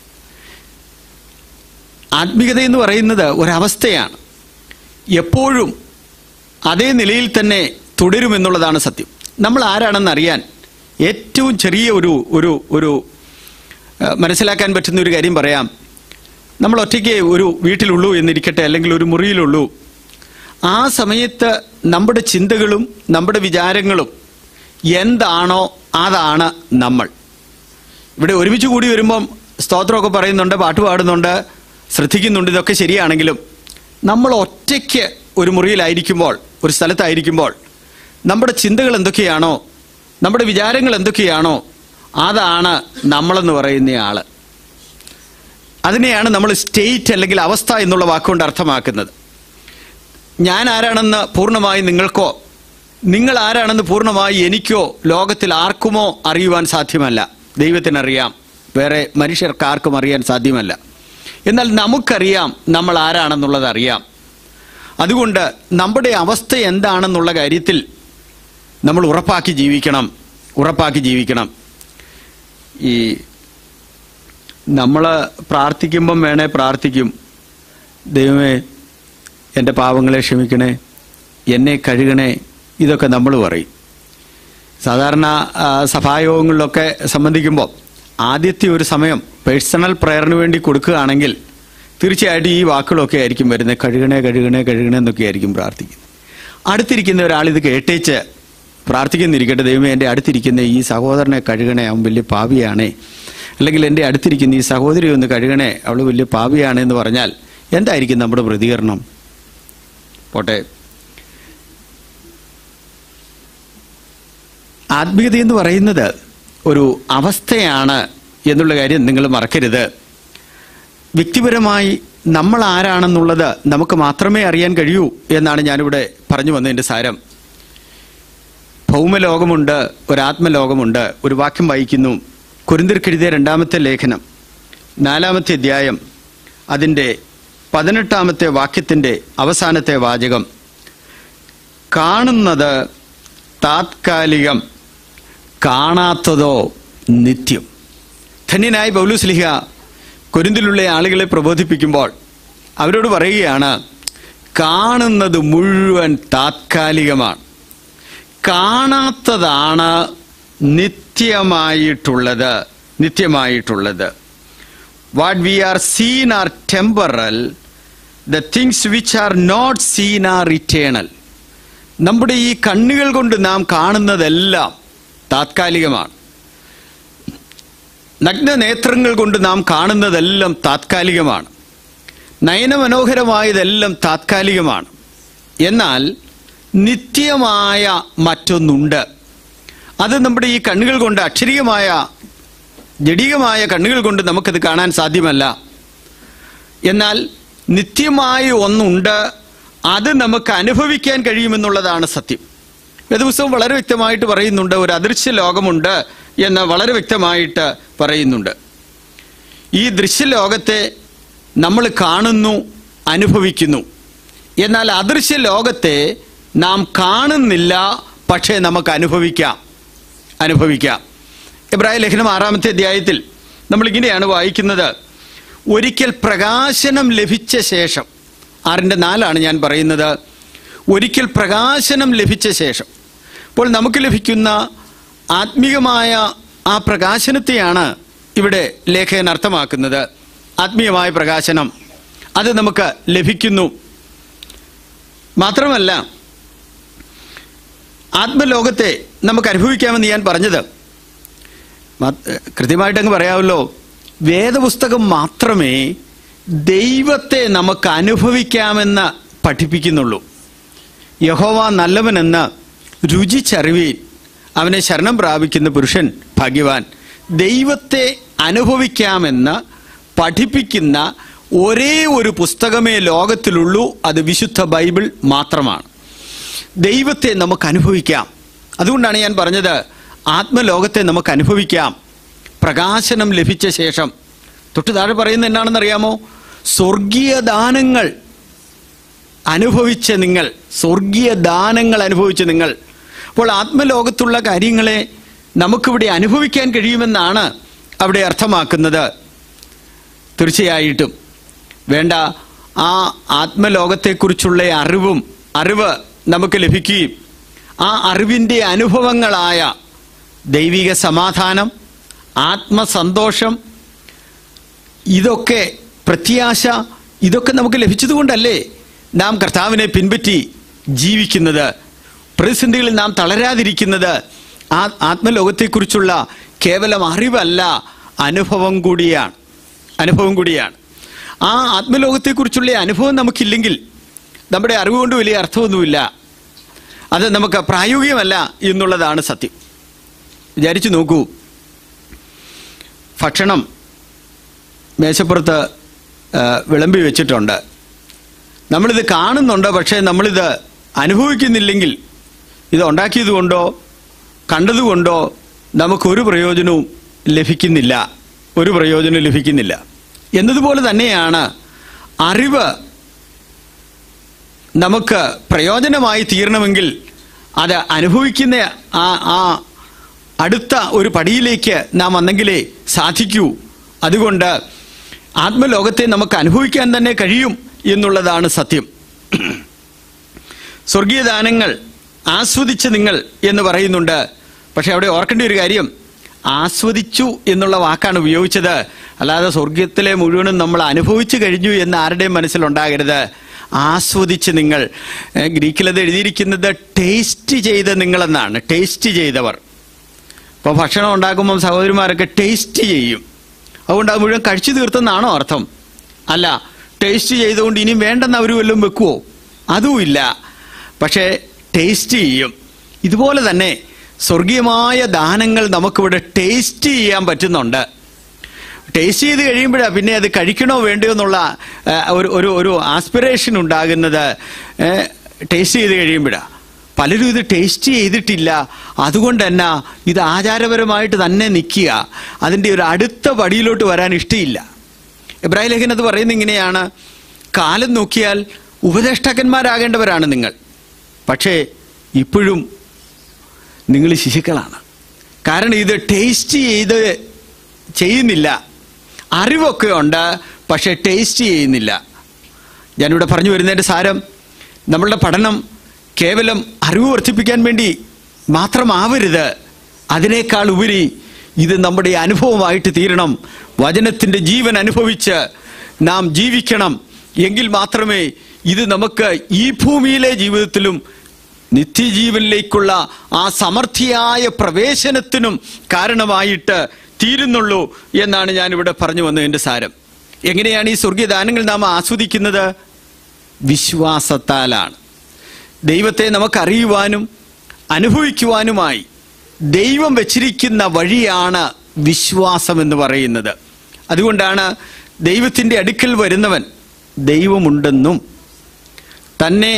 ആത്മീയത എന്ന് പറയുന്നത് ഒരവസ്ഥയാണ് എപ്പോഴും അതേ നിലയിൽ തന്നെ തുടരുമെന്നുള്ളതാണ് സത്യം നമ്മൾ ആരാണെന്ന് അറിയാൻ ഏറ്റവും ചെറിയ ഒരു ഒരു ഒരു ആ, മനസ്സിലാക്കാൻ പറ്റുന്ന ഒരു കാര്യം പറയാം നമ്മൾ ഒറ്റയ്ക്ക് ഒരു വീട്ടിലുള്ളൂ എന്നിരിക്കട്ടെ അല്ലെങ്കിൽ ഒരു മുറിയിലുള്ളൂ ആ സമയത്ത് നമ്മുടെ ചിന്തകളും നമ്മുടെ വിചാരങ്ങളും എന്താണോ അതാണ് നമ്മൾ ഇവിടെ ഒരുമിച്ച് കൂടി വരുമ്പം സ്തോത്രമൊക്കെ പറയുന്നുണ്ട് പാട്ട് പാടുന്നുണ്ട് ശ്രദ്ധിക്കുന്നുണ്ട് ഇതൊക്കെ ശരിയാണെങ്കിലും നമ്മൾ ഒറ്റയ്ക്ക് ഒരു മുറിയിലായിരിക്കുമ്പോൾ ഒരു സ്ഥലത്തായിരിക്കുമ്പോൾ നമ്മുടെ ചിന്തകൾ എന്തൊക്കെയാണോ നമ്മുടെ വിചാരങ്ങൾ എന്തൊക്കെയാണോ അതാണ് നമ്മളെന്ന് പറയുന്ന ആള് അതിനെയാണ് നമ്മൾ സ്റ്റേറ്റ് അല്ലെങ്കിൽ അവസ്ഥ എന്നുള്ള വാക്കുകൊണ്ട് അർത്ഥമാക്കുന്നത് ഞാൻ ആരാണെന്ന് പൂർണ്ണമായി നിങ്ങൾക്കോ നിങ്ങൾ ആരാണെന്ന് പൂർണ്ണമായി എനിക്കോ ലോകത്തിൽ ആർക്കുമോ അറിയുവാൻ സാധ്യമല്ല ദൈവത്തിനറിയാം വേറെ മനുഷ്യർക്ക് ആർക്കും അറിയാൻ സാധ്യമല്ല എന്നാൽ നമുക്കറിയാം നമ്മൾ ആരാണെന്നുള്ളത് അറിയാം അതുകൊണ്ട് നമ്മുടെ അവസ്ഥ എന്താണെന്നുള്ള കാര്യത്തിൽ നമ്മൾ ഉറപ്പാക്കി ജീവിക്കണം ഉറപ്പാക്കി ജീവിക്കണം ഈ നമ്മൾ പ്രാർത്ഥിക്കുമ്പം വേണേ പ്രാർത്ഥിക്കും ദൈവമേ എൻ്റെ പാവങ്ങളെ ക്ഷമിക്കണേ എന്നെ കഴുകണേ ഇതൊക്കെ നമ്മൾ പറയും സാധാരണ ആ, സഭായോഗങ്ങളിലൊക്കെ സംബന്ധിക്കുമ്പോൾ ആദ്യത്തെ ഒരു സമയം പേഴ്സണൽ പ്രയറിന് വേണ്ടി കൊടുക്കുകയാണെങ്കിൽ തീർച്ചയായിട്ടും ഈ വാക്കുകളൊക്കെ ആയിരിക്കും വരുന്നത് കഴുകണേ കഴുകണേ കഴുകണേ എന്നൊക്കെ ആയിരിക്കും പ്രാർത്ഥിക്കുന്നത് അടുത്തിരിക്കുന്ന ഒരാൾ ഇത് കേട്ടേച്ച് പ്രാർത്ഥിക്കുന്നിരിക്കട്ടെ ദൈവമേ എൻ്റെ അടുത്തിരിക്കുന്ന ഈ സഹോദരനെ കഴുകണേ അവൻ വലിയ പാപിയാണേ അല്ലെങ്കിൽ എൻ്റെ അടുത്തിരിക്കുന്ന ഈ സഹോദരി ഒന്ന് കഴുകണേ അവൾ വലിയ പാപിയാണ് എന്ന് പറഞ്ഞാൽ എന്തായിരിക്കും നമ്മുടെ പ്രതികരണം പോട്ടെ ആത്മീയത എന്ന് പറയുന്നത് ഒരു അവസ്ഥയാണ് എന്നുള്ള കാര്യം നിങ്ങൾ മറക്കരുത് വ്യക്തിപരമായി നമ്മൾ ആരാണെന്നുള്ളത് നമുക്ക് മാത്രമേ അറിയാൻ കഴിയൂ എന്നാണ് ഞാനിവിടെ പറഞ്ഞു വന്നതിൻ്റെ സാരം ഭൗമലോകമുണ്ട് ഒരാത്മലോകമുണ്ട് ഒരു വാക്യം വായിക്കുന്നു കുരിന്തിർക്കെഴുതിയ രണ്ടാമത്തെ ലേഖനം നാലാമത്തെ അധ്യായം അതിൻ്റെ പതിനെട്ടാമത്തെ വാക്യത്തിൻ്റെ അവസാനത്തെ വാചകം കാണുന്നത് താത്കാലികം കാണാത്തതോ നിത്യം ധന്യനായ പൗലുസ്ലിഹ കൊരിന്തിലുള്ള ആളുകളെ പ്രബോധിപ്പിക്കുമ്പോൾ അവരോട് പറയുകയാണ് കാണുന്നത് മുഴുവൻ താത്കാലികമാണ് കാണാത്തതാണ് നിത്യമായിട്ടുള്ളത് നിത്യമായിട്ടുള്ളത് what we are seen are temporal the things which are not seen are eternal നമ്മുടെ ഈ കണ്ണുകൾ കൊണ്ട് നാം കാണുന്നതെല്ലാം താത്കാലികമാണ് നഗ്ന നേത്രങ്ങൾ കൊണ്ട് നാം കാണുന്നതെല്ലാം താത്കാലികമാണ് നയനമനോഹരമായതെല്ലാം താത്കാലികമാണ് എന്നാൽ നിത്യമായ മറ്റൊന്നുണ്ട് അത് നമ്മുടെ ഈ കണ്ണുകൾ കൊണ്ട് അക്ഷരീയമായ ജഡികമായ കണ്ണുകൾ കൊണ്ട് നമുക്കത് കാണാൻ സാധ്യമല്ല എന്നാൽ നിത്യമായ ഒന്നുണ്ട് അത് നമുക്ക് അനുഭവിക്കാൻ കഴിയുമെന്നുള്ളതാണ് സത്യം വേദപുസ്തകം വളരെ വ്യക്തമായിട്ട് പറയുന്നുണ്ട് ഒരു അദൃശ്യ ലോകമുണ്ട് എന്ന് വളരെ വ്യക്തമായിട്ട് പറയുന്നുണ്ട് ഈ ദൃശ്യലോകത്തെ നമ്മൾ കാണുന്നു അനുഭവിക്കുന്നു എന്നാൽ അദൃശ്യ ലോകത്തെ നാം കാണുന്നില്ല പക്ഷേ നമുക്ക് അനുഭവിക്കാം അനുഭവിക്കാം ഇബ്രാഹിം ലേഖനം ആറാമത്തെ അധ്യായത്തിൽ നമ്മളിങ്ങനെയാണ് വായിക്കുന്നത് ഒരിക്കൽ പ്രകാശനം ലഭിച്ച ശേഷം ആറിൻ്റെ നാലാണ് ഞാൻ പറയുന്നത് ഒരിക്കൽ പ്രകാശനം ലഭിച്ച ശേഷം അപ്പോൾ നമുക്ക് ലഭിക്കുന്ന ആത്മീയമായ ആ പ്രകാശനത്തെയാണ് ഇവിടെ ലേഖകൻ അർത്ഥമാക്കുന്നത് ആത്മീയമായ പ്രകാശനം അത് നമുക്ക് ലഭിക്കുന്നു മാത്രമല്ല ആത്മലോകത്തെ നമുക്ക് അനുഭവിക്കാമെന്ന് ഞാൻ പറഞ്ഞത് മ- കൃത്യമായിട്ടങ്ങ് പറയാമല്ലോ വേദപുസ്തകം മാത്രമേ ദൈവത്തെ നമുക്ക് അനുഭവിക്കാമെന്ന് പഠിപ്പിക്കുന്നുള്ളൂ യഹോവ നല്ലവനെന്ന് രുചിച്ചറിവീൻ അവനെ ശരണം പ്രാപിക്കുന്ന പുരുഷൻ ഭാഗ്യവാൻ ദൈവത്തെ അനുഭവിക്കാമെന്ന് പഠിപ്പിക്കുന്ന ഒരേ ഒരു പുസ്തകമേ ലോകത്തിലുള്ളൂ അത് വിശുദ്ധ ബൈബിൾ മാത്രമാണ് ദൈവത്തെ നമുക്ക് അനുഭവിക്കാം അതുകൊണ്ടാണ് ഞാൻ പറഞ്ഞത് ആത്മലോകത്തെ നമുക്ക് അനുഭവിക്കാം പ്രകാശനം ലഭിച്ച ശേഷം തൊട്ട് താഴെ പറയുന്നത് എന്നാണെന്ന് അറിയാമോ സ്വർഗീയ ദാനങ്ങൾ അനുഭവിച്ച നിങ്ങൾ സ്വർഗീയ ദാനങ്ങൾ അനുഭവിച്ച നിങ്ങൾ അപ്പോൾ ആത്മലോകത്തുള്ള കാര്യങ്ങളെ നമുക്കിവിടെ അനുഭവിക്കാൻ കഴിയുമെന്നാണ് അവിടെ അർത്ഥമാക്കുന്നത് തീർച്ചയായിട്ടും വേണ്ട ആ ആത്മലോകത്തെക്കുറിച്ചുള്ള അറിവും അറിവ് നമുക്ക് ലഭിക്കുകയും ആ അറിവിൻ്റെ അനുഭവങ്ങളായ ദൈവിക സമാധാനം ആത്മസന്തോഷം ഇതൊക്കെ പ്രത്യാശ ഇതൊക്കെ നമുക്ക് ലഭിച്ചതുകൊണ്ടല്ലേ നാം കർത്താവിനെ പിൻപറ്റി ജീവിക്കുന്നത് പ്രതിസന്ധികളിൽ നാം തളരാതിരിക്കുന്നത് ആ ആത്മലോകത്തെക്കുറിച്ചുള്ള കേവലം അറിവല്ല അനുഭവം കൂടിയാണ് അനുഭവം കൂടിയാണ് ആ ആത്മലോകത്തെക്കുറിച്ചുള്ള അനുഭവം നമുക്കില്ലെങ്കിൽ നമ്മുടെ അറിവ് കൊണ്ട് വലിയ അർത്ഥമൊന്നുമില്ല അത് നമുക്ക് പ്രായോഗികമല്ല എന്നുള്ളതാണ് സത്യം വിചാരിച്ചു നോക്കൂ ഭക്ഷണം മേശപ്പുറത്ത് ആ, വിളമ്പി വെച്ചിട്ടുണ്ട് നമ്മളിത് കാണുന്നുണ്ട് പക്ഷേ നമ്മളിത് അനുഭവിക്കുന്നില്ലെങ്കിൽ ഇത് ഉണ്ടാക്കിയത് കൊണ്ടോ കണ്ടതുകൊണ്ടോ നമുക്കൊരു പ്രയോജനവും ലഭിക്കുന്നില്ല ഒരു പ്രയോജനവും ലഭിക്കുന്നില്ല എന്നതുപോലെ തന്നെയാണ് അറിവ് നമുക്ക് പ്രയോജനമായി തീരണമെങ്കിൽ അത് അനുഭവിക്കുന്ന ആ ആ അടുത്ത ഒരു പടിയിലേക്ക് നാം വന്നെങ്കിലേ സാധിക്കൂ അതുകൊണ്ട് ആത്മലോകത്തെ നമുക്ക് അനുഭവിക്കാൻ തന്നെ കഴിയും എന്നുള്ളതാണ് സത്യം സ്വർഗീയ ദാനങ്ങൾ ആസ്വദിച്ച് നിങ്ങൾ എന്ന് പറയുന്നുണ്ട് പക്ഷെ അവിടെ ഓർക്കേണ്ട ഒരു കാര്യം ആസ്വദിച്ചു എന്നുള്ള വാക്കാണ് ഉപയോഗിച്ചത് അല്ലാതെ സ്വർഗത്തിലെ മുഴുവനും നമ്മൾ അനുഭവിച്ചു കഴിഞ്ഞു എന്ന് ആരുടെയും മനസ്സിലുണ്ടാകരുത് ആസ്വദിച്ച് നിങ്ങൾ ഏ, ഗ്രീക്കിലത് എഴുതിയിരിക്കുന്നത് ടേസ്റ്റ് ചെയ്ത നിങ്ങളെന്നാണ് ടേസ്റ്റ് ചെയ്തവർ ഇപ്പോൾ ഭക്ഷണം ഉണ്ടാക്കുമ്പം സഹോദരിമാരൊക്കെ ടേസ്റ്റ് ചെയ്യും അതുകൊണ്ട് അത് മുഴുവൻ കഴിച്ചു തീർത്തെന്നാണോ അർത്ഥം അല്ല ടേസ്റ്റ് ചെയ്തുകൊണ്ട് ഇനിയും വേണ്ടെന്ന് അവർ വല്ലതും വെക്കുവോ അതുമില്ല പക്ഷേ ടേസ്റ്റ് ചെയ്യും ഇതുപോലെ തന്നെ സ്വർഗീയമായ ദാനങ്ങൾ നമുക്കിവിടെ ടേസ്റ്റ് ചെയ്യാൻ പറ്റുന്നുണ്ട് ടേസ്റ്റ് ചെയ്ത് കഴിയുമ്പോഴാണ് പിന്നെ അത് കഴിക്കണോ വേണ്ടയോ എന്നുള്ള ആ, ഒരു ഒരു ഒരു ആസ്പിറേഷൻ ഉണ്ടാകുന്നത് ടേസ്റ്റ് ചെയ്ത് കഴിയുമ്പോഴാണ് പലരും ഇത് ടേസ്റ്റ് ചെയ്തിട്ടില്ല അതുകൊണ്ട് തന്നെ ഇത് ആചാരപരമായിട്ട് തന്നെ നിൽക്കുക അതിൻ്റെ ഒരു അടുത്ത പടിയിലോട്ട് വരാൻ ഇഷ്ടമില്ല ഇബ്രാഹിം ലേഖൻ അത് പറയുന്നത് ഇങ്ങനെയാണ് കാലം നോക്കിയാൽ ഉപദേഷ്ടാക്കന്മാരാകേണ്ടവരാണ് നിങ്ങൾ പക്ഷേ ഇപ്പോഴും നിങ്ങൾ ശിശുക്കളാണ് കാരണം ഇത് ടേസ്റ്റ് ചെയ്ത് ചെയ്യുന്നില്ല അറിവൊക്കെ ഉണ്ട് പക്ഷേ ടേസ്റ്റ് ചെയ്യുന്നില്ല ഞാനിവിടെ പറഞ്ഞു വരുന്നതിൻ്റെ സാരം നമ്മളുടെ പഠനം കേവലം അറിവ് വർദ്ധിപ്പിക്കാൻ വേണ്ടി മാത്രമാവരുത് അതിനേക്കാൾ ഉപരി ഇത് നമ്മുടെ അനുഭവമായിട്ട് തീരണം വചനത്തിൻ്റെ ജീവൻ അനുഭവിച്ച് നാം ജീവിക്കണം എങ്കിൽ മാത്രമേ ഇത് നമുക്ക് ഈ ഭൂമിയിലെ ജീവിതത്തിലും നിത്യജീവനിലേക്കുള്ള ആ സമർത്ഥിയായ പ്രവേശനത്തിനും കാരണമായിട്ട് തീരുന്നുള്ളൂ എന്നാണ് ഞാനിവിടെ പറഞ്ഞു വന്നതിൻ്റെ സാരം എങ്ങനെയാണ് ഈ സ്വർഗീയ ദാനങ്ങൾ നാം ആസ്വദിക്കുന്നത് വിശ്വാസത്താലാണ് ദൈവത്തെ നമുക്കറിയുവാനും അനുഭവിക്കുവാനുമായി ദൈവം വച്ചിരിക്കുന്ന വഴിയാണ് വിശ്വാസം എന്ന് പറയുന്നത് അതുകൊണ്ടാണ് ദൈവത്തിൻ്റെ അടുക്കൽ വരുന്നവൻ ദൈവമുണ്ടെന്നും തന്നെ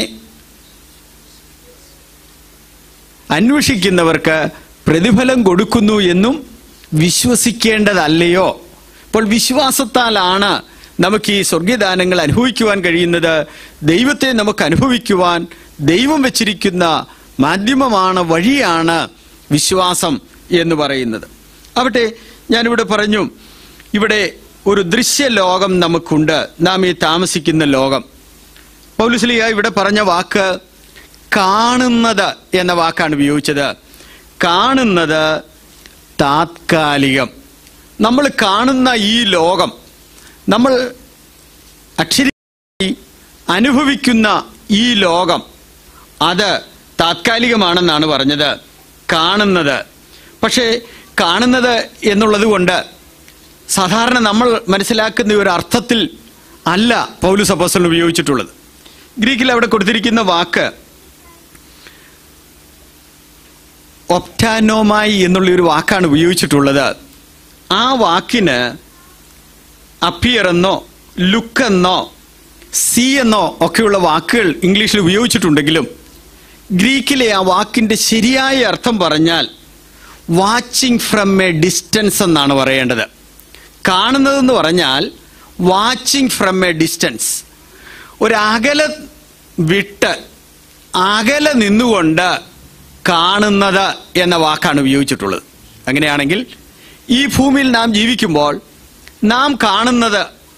അന്വേഷിക്കുന്നവർക്ക് പ്രതിഫലം കൊടുക്കുന്നു എന്നും വിശ്വസിക്കേണ്ടതല്ലയോ അപ്പോൾ വിശ്വാസത്താലാണ് നമുക്ക് ഈ സ്വർഗീയദാനങ്ങൾ അനുഭവിക്കുവാൻ കഴിയുന്നത് ദൈവത്തെ നമുക്ക് അനുഭവിക്കുവാൻ ദൈവം വെച്ചിരിക്കുന്ന മാധ്യമമാണ് വഴിയാണ് വിശ്വാസം എന്ന് പറയുന്നത് ആവട്ടെ ഞാനിവിടെ പറഞ്ഞു ഇവിടെ ഒരു ദൃശ്യലോകം നമുക്കുണ്ട് നാം ഈ താമസിക്കുന്ന ലോകം പൗലുസ്ലിയ ഇവിടെ പറഞ്ഞ വാക്ക് കാണുന്നത് എന്ന വാക്കാണ് ഉപയോഗിച്ചത് കാണുന്നത് താത്കാലികം നമ്മൾ കാണുന്ന ഈ ലോകം നമ്മൾ അക്ഷരി അനുഭവിക്കുന്ന ഈ ലോകം അത് താത്കാലികമാണെന്നാണ് പറഞ്ഞത് കാണുന്നത് പക്ഷേ കാണുന്നത് എന്നുള്ളത് കൊണ്ട് സാധാരണ നമ്മൾ മനസ്സിലാക്കുന്ന ഒരു അർത്ഥത്തിൽ അല്ല പൗലുസ് അപ്പോസ്റ്റലൻ ഉപയോഗിച്ചിട്ടുള്ളത് ഗ്രീക്കിൽ അവിടെ കൊടുത്തിരിക്കുന്ന വാക്ക് ഒപ്റ്റാനോമായി എന്നുള്ള ഒരു വാക്കാണ് ഉപയോഗിച്ചിട്ടുള്ളത് ആ വാക്കിന് അപ്പിയർ എന്നോ ലുക്ക് എന്നോ സി എന്നോ ഒക്കെയുള്ള വാക്കുകൾ ഇംഗ്ലീഷിൽ ഉപയോഗിച്ചിട്ടുണ്ടെങ്കിലും ഗ്രീക്കിലെ ആ വാക്കിന്റെ ശരിയായ അർത്ഥം പറഞ്ഞാൽ വാച്ചിങ് ഫ്രം എ ഡിസ്റ്റൻസ് എന്നാണ് പറയേണ്ടത് കാണുന്നതെന്ന് പറഞ്ഞാൽ വാച്ചിങ് ഫ്രം എ ഡിസ്റ്റൻസ് ഒരു അകലെ വിട്ട് അകലെ നിന്നുകൊണ്ട് കാണുന്നത് എന്ന വാക്കാണ് ഉപയോഗിച്ചിട്ടുള്ളത് അങ്ങനെയാണെങ്കിൽ ഈ ഭൂമിയിൽ നാം ജീവിക്കുമ്പോൾ നാം കാണുന്നത്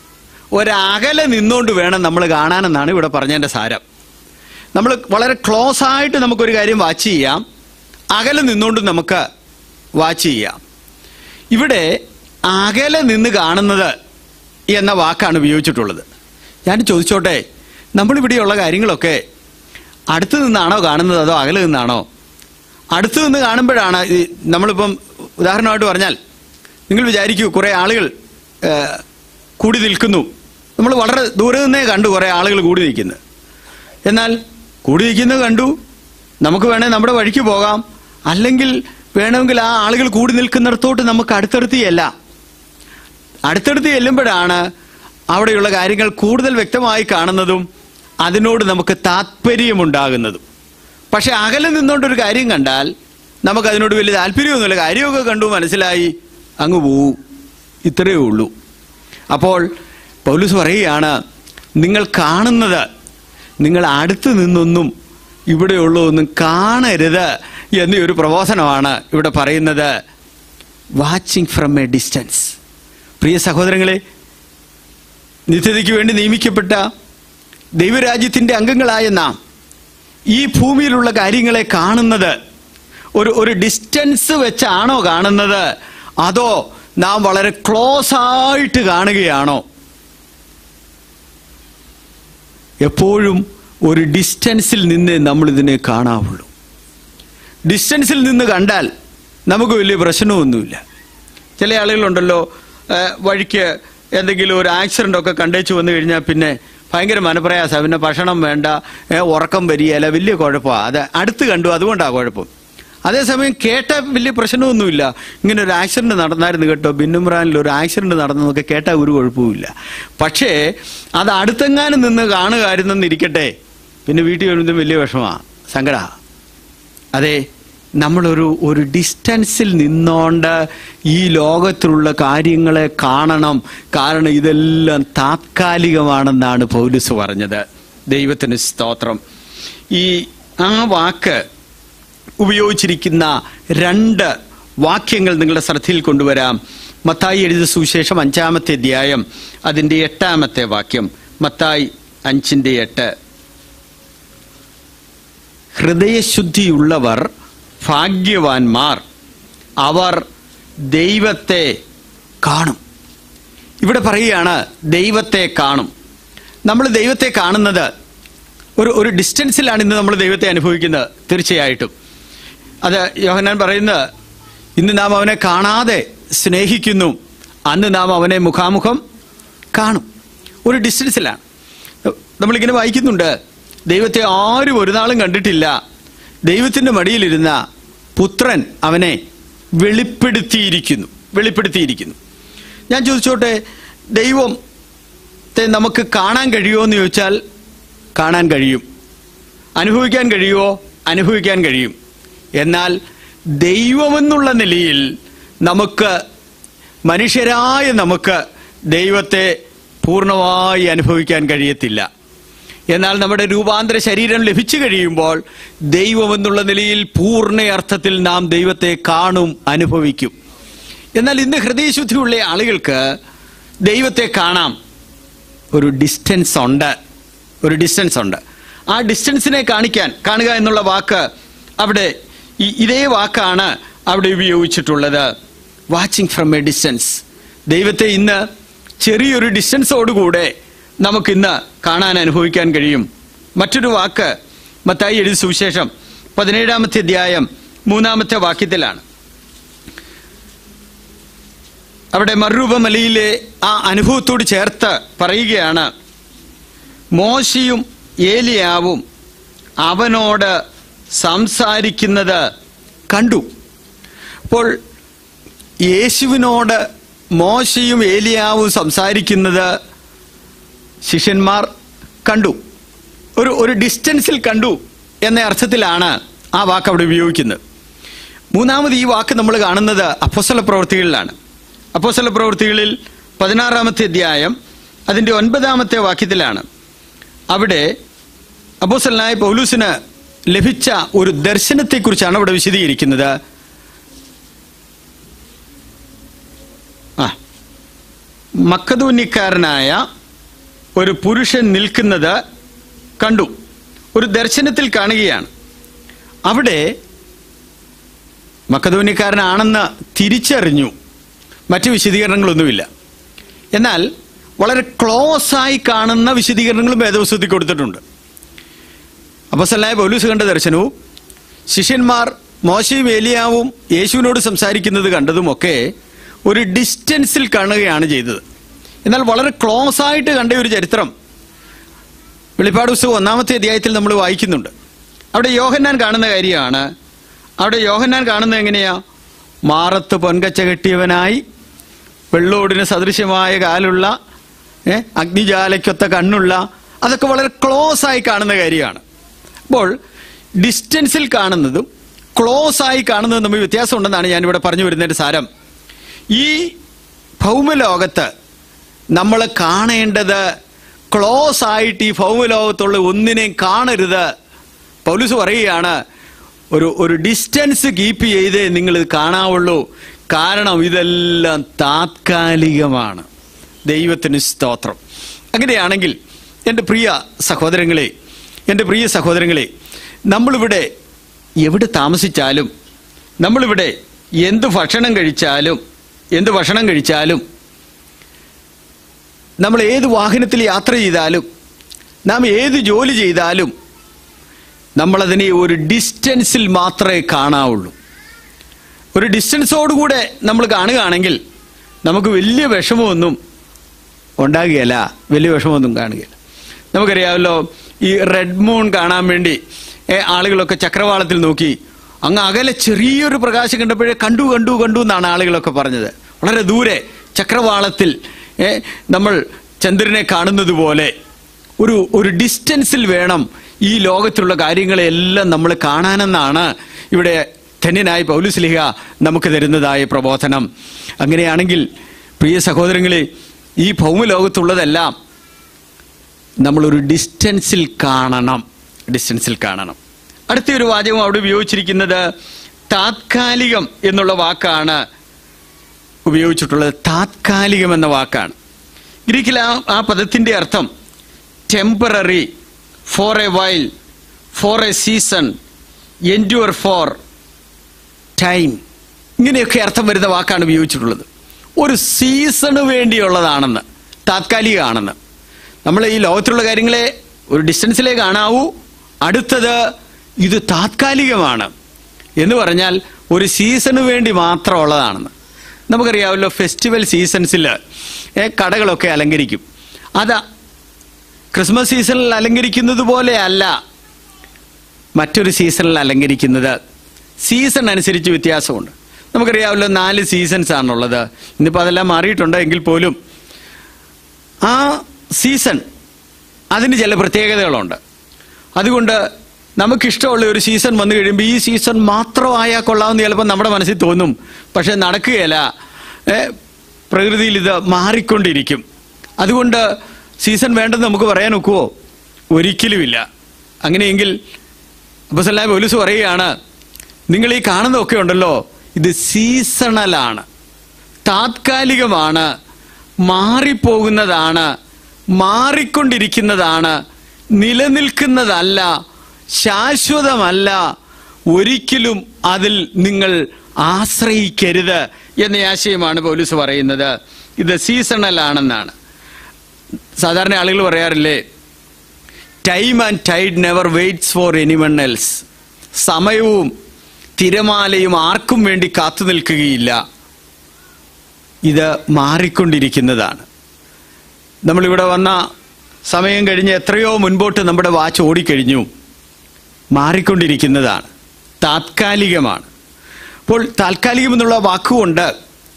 ഒരകലെ നിന്നുകൊണ്ട് വേണം നമ്മൾ കാണാനെന്നാണ് ഇവിടെ പറഞ്ഞതിൻ്റെ സാരം നമ്മൾ വളരെ ക്ലോസ് ആയിട്ട് നമുക്കൊരു കാര്യം വാച്ച് ചെയ്യാം അകലെ നിന്നുകൊണ്ട് നമുക്ക് വാച്ച് ചെയ്യാം ഇവിടെ അകലെ നിന്ന് കാണുന്നത് എന്ന വാക്കാണ് ഉപയോഗിച്ചിട്ടുള്ളത് ഞാൻ ചോദിച്ചോട്ടെ നമ്മളിവിടെയുള്ള കാര്യങ്ങളൊക്കെ അടുത്ത് നിന്നാണോ കാണുന്നത് അതോ അകലെ നിന്നാണോ അടുത്ത് നിന്ന് കാണുമ്പോഴാണ് ഈ നമ്മളിപ്പം ഉദാഹരണമായിട്ട് പറഞ്ഞാൽ നിങ്ങൾ വിചാരിക്കൂ കുറേ ആളുകൾ ഏ, കൂടി നിൽക്കുന്നു നമ്മൾ വളരെ ദൂരെ നിന്നേ കണ്ടു കുറേ ആളുകൾ കൂടി നിൽക്കുന്നത് എന്നാൽ കൂടി നിൽക്കുന്നത് കണ്ടു നമുക്ക് വേണേൽ നമ്മുടെ വഴിക്ക് പോകാം അല്ലെങ്കിൽ വേണമെങ്കിൽ ആ ആളുകൾ കൂടി നിൽക്കുന്നിടത്തോട്ട് നമുക്ക് അടുത്തടുത്ത് ചെല്ലാം അടുത്തടുത്ത് ചെല്ലുമ്പോഴാണ് അവിടെയുള്ള കാര്യങ്ങൾ കൂടുതൽ വ്യക്തമായി കാണുന്നതും അതിനോട് നമുക്ക് താല്പര്യമുണ്ടാകുന്നതും പക്ഷെ അകലെ നിന്നുകൊണ്ടൊരു കാര്യം കണ്ടാൽ നമുക്ക് അതിനോട് വലിയ താല്പര്യമൊന്നുമില്ല കാര്യമൊക്കെ കണ്ടു മനസ്സിലായി അങ്ങ് പോവും ഇത്രയേ ഉള്ളൂ അപ്പോൾ പൗലൂസ് പറയുകയാണ് നിങ്ങൾ കാണുന്നത് നിങ്ങൾ അടുത്ത് നിന്നൊന്നും ഇവിടെയുള്ളതൊന്നും കാണരുത് എന്നൊരു പ്രബോധനമാണ് ഇവിടെ പറയുന്നത് വാച്ചിങ് ഫ്രം എ ഡിസ്റ്റൻസ് പ്രിയ സഹോദരങ്ങളെ നിത്യതയ്ക്ക് വേണ്ടി നിയമിക്കപ്പെട്ട ദൈവരാജ്യത്തിൻ്റെ അംഗങ്ങളായ നാം ഈ ഭൂമിയിലുള്ള കാര്യങ്ങളെ കാണുന്നത് ഒരു ഒരു ഡിസ്റ്റൻസ് വെച്ചാണോ കാണുന്നത് അതോ നാം വളരെ ക്ലോസ് ആയിട്ട് കാണുകയാണോ എപ്പോഴും ഒരു ഡിസ്റ്റൻസിൽ നിന്ന് നമ്മൾ ഇതിനെ കാണാവുള്ളൂ ഡിസ്റ്റൻസിൽ നിന്ന് കണ്ടാൽ നമുക്ക് വലിയ പ്രശ്നമൊന്നുമില്ല ചില ആളുകളുണ്ടല്ലോ ആ, വഴിക്ക് എന്തെങ്കിലും ഒരു ആക്സിഡൻ്റ് ഒക്കെ കണ്ടേച്ച് വന്നു കഴിഞ്ഞാൽ പിന്നെ ഭയങ്കര മനപ്രയാസം പിന്നെ ഭക്ഷണം വേണ്ട ഏ, ഉറക്കം വരികയല്ല വലിയ കുഴപ്പമാണ് അത് അടുത്ത് കണ്ടു അതുകൊണ്ടാണ് കുഴപ്പം അതേസമയം കേട്ട വലിയ പ്രശ്നമൊന്നുമില്ല ഇങ്ങനെ ഒരു ആക്സിഡന്റ് നടന്നായിരുന്നു കേട്ടോ ബിന്നുമ്രാനിൽ ഒരു ആക്സിഡന്റ് നടന്നതൊക്കെ കേട്ടാൽ ഒരു കുഴപ്പമില്ല പക്ഷേ അത് അടുത്തെങ്ങാനും നിന്ന് കാണുകയായിരുന്നെന്നിരിക്കട്ടെ പിന്നെ വീട്ടിൽ വരുന്നതും വലിയ വിഷമമാണ് സങ്കട അതെ നമ്മളൊരു ഒരു ഡിസ്റ്റൻസിൽ നിന്നോണ്ട് ഈ ലോകത്തിലുള്ള കാര്യങ്ങളെ കാണണം കാരണം ഇതെല്ലാം താത്കാലികമാണെന്നാണ് പൗലുസ് പറഞ്ഞത് ദൈവത്തിന് സ്തോത്രം ഈ ആ വാക്ക് ഉപയോഗിച്ചിരിക്കുന്ന രണ്ട് വാക്യങ്ങൾ നിങ്ങളുടെ ശ്രദ്ധയിൽ കൊണ്ടുവരാം മത്തായി എഴുതിയ സുവിശേഷം അഞ്ചാമത്തെ അധ്യായം അതിൻ്റെ എട്ടാമത്തെ വാക്യം മത്തായി അഞ്ചിൻ്റെ എട്ട് ഹൃദയശുദ്ധിയുള്ളവർ ഭാഗ്യവാന്മാർ അവർ ദൈവത്തെ കാണും ഇവിടെ പറയുകയാണ് ദൈവത്തെ കാണും നമ്മൾ ദൈവത്തെ കാണുന്നത് ഒരു ഒരു ഡിസ്റ്റൻസിലാണ് ഇന്ന് നമ്മൾ ദൈവത്തെ അനുഭവിക്കുന്നത് തീർച്ചയായിട്ടും അത് യോഹന്നാൻ പറയുന്നത് ഇന്ന് നാം അവനെ കാണാതെ സ്നേഹിക്കുന്നു അന്ന് നാം അവനെ മുഖാമുഖം കാണും ഒരു ഡിസ്റ്റൻസിലാണ് നമ്മളിങ്ങനെ വായിക്കുന്നുണ്ട് ദൈവത്തെ ആരും ഒരു നാളും കണ്ടിട്ടില്ല ദൈവത്തിൻ്റെ മടിയിലിരുന്ന പുത്രൻ അവനെ വെളിപ്പെടുത്തിയിരിക്കുന്നു വെളിപ്പെടുത്തിയിരിക്കുന്നു ഞാൻ ചോദിച്ചോട്ടെ ദൈവത്തെ നമുക്ക് കാണാൻ കഴിയുമോ എന്ന് ചോദിച്ചാൽ കാണാൻ കഴിയും അനുഭവിക്കാൻ കഴിയുമോ അനുഭവിക്കാൻ കഴിയും എന്നാൽ ദൈവമെന്നുള്ള നിലയിൽ നമുക്ക് മനുഷ്യരായ നമുക്ക് ദൈവത്തെ പൂർണ്ണമായി അനുഭവിക്കാൻ കഴിയത്തില്ല എന്നാൽ നമ്മുടെ രൂപാന്തര ശരീരം ലഭിച്ചു കഴിയുമ്പോൾ ദൈവം എന്നുള്ള നിലയിൽ പൂർണ്ണ അർത്ഥത്തിൽ നാം ദൈവത്തെ കാണും അനുഭവിക്കും എന്നാൽ ഇന്ന് ഹൃദയശുദ്ധിയുള്ള ആളുകൾക്ക് ദൈവത്തെ കാണാം ഒരു ഡിസ്റ്റൻസ് ഉണ്ട് ഒരു ഡിസ്റ്റൻസ് ഉണ്ട് ആ ഡിസ്റ്റൻസിനെ കാണിക്കാൻ കാണുക എന്നുള്ള വാക്ക് അവിടെ ഈ ഇതേ വാക്കാണ് അവിടെ ഉപയോഗിച്ചിട്ടുള്ളത് വാച്ചിങ് ഫ്രം എ ഡിസ്റ്റൻസ് ദൈവത്തെ ഇന്ന് ചെറിയൊരു ഡിസ്റ്റൻസോടുകൂടെ നമുക്കിന്ന് കാണാൻ അനുഭവിക്കാൻ കഴിയും മറ്റൊരു വാക്ക് മത്തായി എഴുതി സുവിശേഷം പതിനേഴാമത്തെ അധ്യായം മൂന്നാമത്തെ വാക്യത്തിലാണ് അവിടെ മറുരൂപമലയിലെ ആ അനുഭവത്തോട് ചേർത്ത് പറയുകയാണ് മോശയും ഏലിയാവും അവനോട് സംസാരിക്കുന്നത് കണ്ടു അപ്പോൾ യേശുവിനോട് മോശയും ഏലിയാവും സംസാരിക്കുന്നത് ശിഷ്യന്മാർ കണ്ടു ഒരു ഒരു ഡിസ്റ്റൻസിൽ കണ്ടു എന്ന അർത്ഥത്തിലാണ് ആ വാക്ക് അവിടെ ഉപയോഗിക്കുന്നത് മൂന്നാമത് ഈ വാക്ക് നമ്മൾ കാണുന്നത് അപ്പോസ്തല പ്രവൃത്തികളിലാണ് അപ്പോസ്തല പ്രവൃത്തികളിൽ പതിനാറാമത്തെ അധ്യായം അതിൻ്റെ ഒൻപതാമത്തെ വാക്യത്തിലാണ് അവിടെ അപ്പോസ്തലനായ പൗലൂസിന് ലഭിച്ച ഒരു ദർശനത്തെക്കുറിച്ചാണ് അവിടെ വിശദീകരിക്കുന്നത് ആ മക്കതൂന്യക്കാരനായ ഒരു പുരുഷൻ നിൽക്കുന്നത് കണ്ടു ഒരു ദർശനത്തിൽ കാണുകയാണ് അവിടെ മക്കതോന്യക്കാരനാണെന്ന് തിരിച്ചറിഞ്ഞു മറ്റു വിശദീകരണങ്ങളൊന്നുമില്ല എന്നാൽ വളരെ ക്ലോസ് ആയി കാണുന്ന വിശദീകരണങ്ങളും വേദവസ്തുതി കൊടുത്തിട്ടുണ്ട് അപ്പസലായ പൗലൂസ് കണ്ട ദർശനവും ശിഷ്യന്മാർ മോശയും ഏലിയാവും യേശുവിനോട് സംസാരിക്കുന്നത് കണ്ടതുമൊക്കെ ഒരു ഡിസ്റ്റൻസിൽ കാണുകയാണ് ചെയ്തത് എന്നാൽ വളരെ ക്ലോസ് ആയിട്ട് കണ്ട ഒരു ചരിത്രം വെളിപ്പാട് പുസ്തകം ഒന്നാമത്തെ അധ്യായത്തിൽ നമ്മൾ വായിക്കുന്നുണ്ട് അവിടെ യോഹന്നാൻ കാണുന്ന കാര്യമാണ് അവിടെ യോഹന്നാൻ കാണുന്നത് എങ്ങനെയാ മാറത്ത് പൊൻകച്ച കെട്ടിയവനായി വെള്ളോടിന് സദൃശ്യമായ കാലുള്ള ഏ, അഗ്നിജാലയ്ക്കൊത്ത കണ്ണുള്ള അതൊക്കെ വളരെ ക്ലോസ് ആയി കാണുന്ന കാര്യമാണ് അപ്പോൾ ഡിസ്റ്റൻസിൽ കാണുന്നതും ക്ലോസ് ആയി കാണുന്നതും തമ്മിൽ വ്യത്യാസമുണ്ടെന്നാണ് ഞാനിവിടെ പറഞ്ഞു വരുന്നതിന്റെ സാരം ഈ ഭൗമലോകത്ത് നമ്മൾ കാണേണ്ടത് ക്ലോസ് ആയിട്ട് ഈ ഭൗമലോകത്തുള്ള ഒന്നിനെയും കാണരുത് പൗലൂസ് പറയുകയാണ് ഒരു ഒരു ഡിസ്റ്റൻസ് കീപ്പ് ചെയ്തേ നിങ്ങൾ ഇത് കാണാവുള്ളൂ കാരണം ഇതെല്ലാം താത്കാലികമാണ് ദൈവത്തിന് സ്തോത്രം അങ്ങനെയാണെങ്കിൽ എൻ്റെ പ്രിയ സഹോദരങ്ങളെ എൻ്റെ പ്രിയ സഹോദരങ്ങളെ നമ്മളിവിടെ എവിടെ താമസിച്ചാലും നമ്മളിവിടെ എന്ത് ഭക്ഷണം കഴിച്ചാലും എന്ത് ഭക്ഷണം കഴിച്ചാലും നമ്മൾ ഏത് വാഹനത്തിൽ യാത്ര ചെയ്താലും നാം ഏത് ജോലി ചെയ്താലും നമ്മളതിനെ ഒരു ഡിസ്റ്റൻസിൽ മാത്രമേ കാണാവുള്ളൂ ഒരു ഡിസ്റ്റൻസോടുകൂടെ നമ്മൾ കാണുകയാണെങ്കിൽ നമുക്ക് വലിയ വിഷമമൊന്നും ഉണ്ടാകുകയില്ല വലിയ വിഷമമൊന്നും കാണുകയില്ല നമുക്കറിയാമല്ലോ ഈ റെഡ് മൂൺ കാണാൻ വേണ്ടി ഏ, ആളുകളൊക്കെ ചക്രവാളത്തിൽ നോക്കി അങ്ങ് അകലെ ചെറിയൊരു പ്രകാശം കണ്ടപ്പോഴേ കണ്ടു കണ്ടു കണ്ടു എന്നാണ് ആളുകളൊക്കെ പറഞ്ഞത് വളരെ ദൂരെ ചക്രവാളത്തിൽ ഏ, നമ്മൾ ചന്ദ്രനെ കാണുന്നത് പോലെ ഒരു ഒരു ഡിസ്റ്റൻസിൽ വേണം ഈ ലോകത്തിലുള്ള കാര്യങ്ങളെല്ലാം നമ്മൾ കാണാനെന്നാണ് ഇവിടെ ധന്യനായ പൗലുസ്ലിഹ നമുക്ക് തരുന്നതായ പ്രബോധനം അങ്ങനെയാണെങ്കിൽ പ്രിയ സഹോദരങ്ങളെ ഈ ഭൗമലോകത്തുള്ളതെല്ലാം നമ്മളൊരു ഡിസ്റ്റൻസിൽ കാണണം ഡിസ്റ്റൻസിൽ കാണണം അടുത്തൊരു വാചകം അവിടെ ഉപയോഗിച്ചിരിക്കുന്നത് താത്കാലികം എന്നുള്ള വാക്കാണ് ഉപയോഗിച്ചിട്ടുള്ളത് താത്കാലികം എന്ന വാക്കാണ് ഗ്രീക്കിൽ ആ ആ പദത്തിന്റെ അർത്ഥം temporary for a while for a season endure for time ഇങ്ങനെയൊക്കെ അർത്ഥം വരുന്ന വാക്കാണ് ഉപയോഗിച്ചിട്ടുള്ളത് ഒരു സീസണ് വേണ്ടിയുള്ളതാണെന്ന് താത്കാലികമാണെന്ന് നമ്മൾ ഈ ലോകത്തിലുള്ള കാര്യങ്ങളെ ഒരു ഡിസ്റ്റൻസിലേ കാണാവൂ അടുത്തത് ഇത് താത്കാലികമാണ് എന്ന് പറഞ്ഞാൽ ഒരു സീസണ് വേണ്ടി മാത്രമുള്ളതാണെന്ന് നമുക്കറിയാമല്ലോ ഫെസ്റ്റിവൽ സീസൺസിൽ കടകളൊക്കെ അലങ്കരിക്കും അത് ക്രിസ്മസ് സീസണിൽ അലങ്കരിക്കുന്നത് പോലെ അല്ല മറ്റൊരു സീസണിൽ അലങ്കരിക്കുന്നത് സീസൺ അനുസരിച്ച് വ്യത്യാസമുണ്ട് നമുക്കറിയാമല്ലോ നാല് സീസൺസ് ആണുള്ളത് ഇന്നിപ്പോൾ അതെല്ലാം മാറിയിട്ടുണ്ട് എങ്കിൽ പോലും ആ സീസൺ അതിന് ചില പ്രത്യേകതകളുണ്ട് അതുകൊണ്ട് നമുക്കിഷ്ടമുള്ള ഒരു സീസൺ വന്നു കഴിയുമ്പോൾ ഈ സീസൺ മാത്രമായാൽ കൊള്ളാമെന്ന് ചിലപ്പോൾ നമ്മുടെ മനസ്സിൽ തോന്നും പക്ഷെ നടക്കുകയില്ല ഏ, പ്രകൃതിയിൽ ഇത് മാറിക്കൊണ്ടിരിക്കും അതുകൊണ്ട് സീസൺ വേണ്ടെന്ന് നമുക്ക് പറയാൻ ഒക്കുവോ ഒരിക്കലുമില്ല അങ്ങനെയെങ്കിൽ അബ്ബസല്ലാ പോലീസ് പറയുകയാണ് നിങ്ങൾ ഈ കാണുന്നതൊക്കെ ഉണ്ടല്ലോ ഇത് സീസണലാണ് താത്കാലികമാണ് മാറിപ്പോകുന്നതാണ് മാറിക്കൊണ്ടിരിക്കുന്നതാണ് നിലനിൽക്കുന്നതല്ല ശാശ്വതമല്ല ഒരിക്കലും അതിൽ നിങ്ങൾ ആശ്രയിക്കരുത് എന്ന ആശയമാണ് പോലീസ് പറയുന്നത് ഇത് സീസണലാണെന്നാണ് സാധാരണ ആളുകൾ പറയാറില്ലേ time and tide never waits for anyone else സമയവും തിരമാലയും ആർക്കും വേണ്ടി കാത്തു നിൽക്കുകയില്ല ഇത് മാറിക്കൊണ്ടിരിക്കുന്നതാണ് നമ്മളിവിടെ വന്ന സമയം കഴിഞ്ഞ് എത്രയോ മുൻപോട്ട് നമ്മുടെ വാച്ച് ഓടിക്കഴിഞ്ഞു മാറിക്കൊണ്ടിരിക്കുന്നതാണ് താത്കാലികമാണ് അപ്പോൾ താത്കാലികം എന്നുള്ള വാക്കുകൊണ്ട്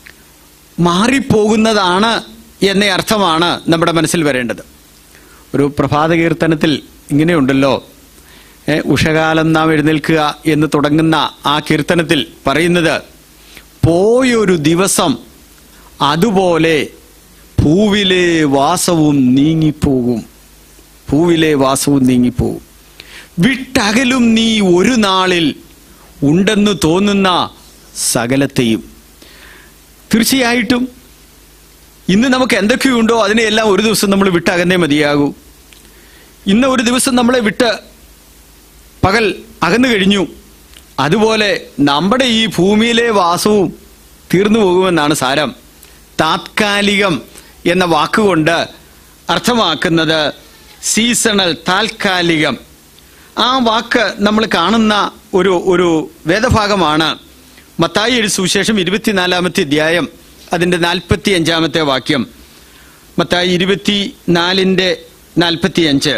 മാറിപ്പോകുന്നതാണ് എന്ന അർത്ഥമാണ് നമ്മുടെ മനസ്സിൽ വരേണ്ടത് ഒരു പ്രഭാത കീർത്തനത്തിൽ ഇങ്ങനെയുണ്ടല്ലോ ഏ, ഉഷകാലം നാം എഴുന്നേൽക്കുക എന്ന് തുടങ്ങുന്ന ആ കീർത്തനത്തിൽ പറയുന്നത് പോയൊരു ദിവസം അതുപോലെ ഭൂവിലെ വാസവും നീങ്ങിപ്പോകും ഭൂവിലെ വാസവും നീങ്ങിപ്പോകും വിട്ടകലും നീ ഒരു നാളിൽ ഉണ്ടെന്ന് തോന്നുന്ന സകലത്തെയും തീർച്ചയായിട്ടും ഇന്ന് നമുക്ക് എന്തൊക്കെയുണ്ടോ അതിനെയെല്ലാം ഒരു ദിവസം നമ്മൾ വിട്ടകന്നേ മതിയാകൂ ഇന്ന് ഒരു ദിവസം നമ്മളെ വിട്ട് പകൽ അകന്നു കഴിഞ്ഞു അതുപോലെ നമ്മുടെ ഈ ഭൂമിയിലെ വാസവും തീർന്നു പോകുമെന്നാണ് സാരം താത്കാലികം എന്ന വാക്കുകൊണ്ട് അർത്ഥമാക്കുന്നത് സീസണൽ താൽക്കാലികം ആ വാക്ക് നമ്മൾ കാണുന്ന ഒരു ഒരു വേദഭാഗമാണ് മത്തായി എഴുതി സുവിശേഷം ഇരുപത്തിനാലാമത്തെ അധ്യായം അതിൻ്റെ നാൽപ്പത്തി അഞ്ചാമത്തെ വാക്യം മത്തായി ഇരുപത്തി നാലിൻ്റെ നാൽപ്പത്തി അഞ്ച്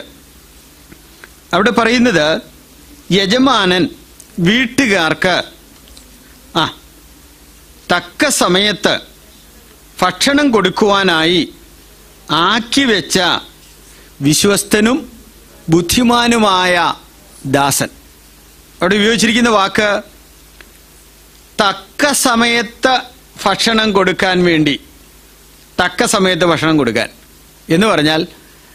അവിടെ പറയുന്നത് യജമാനൻ വീട്ടുകാർക്ക് ആ തക്ക സമയത്ത് ഭക്ഷണം കൊടുക്കുവാനായി ആക്കി വെച്ച വിശ്വസ്തനും ബുദ്ധിമാനുമായ ദാസൻ അവിടെ ഉപയോഗിച്ചിരിക്കുന്ന വാക്ക് തക്ക സമയത്ത് ഭക്ഷണം കൊടുക്കാൻ വേണ്ടി തക്ക സമയത്ത് ഭക്ഷണം കൊടുക്കാൻ എന്ന് പറഞ്ഞാൽ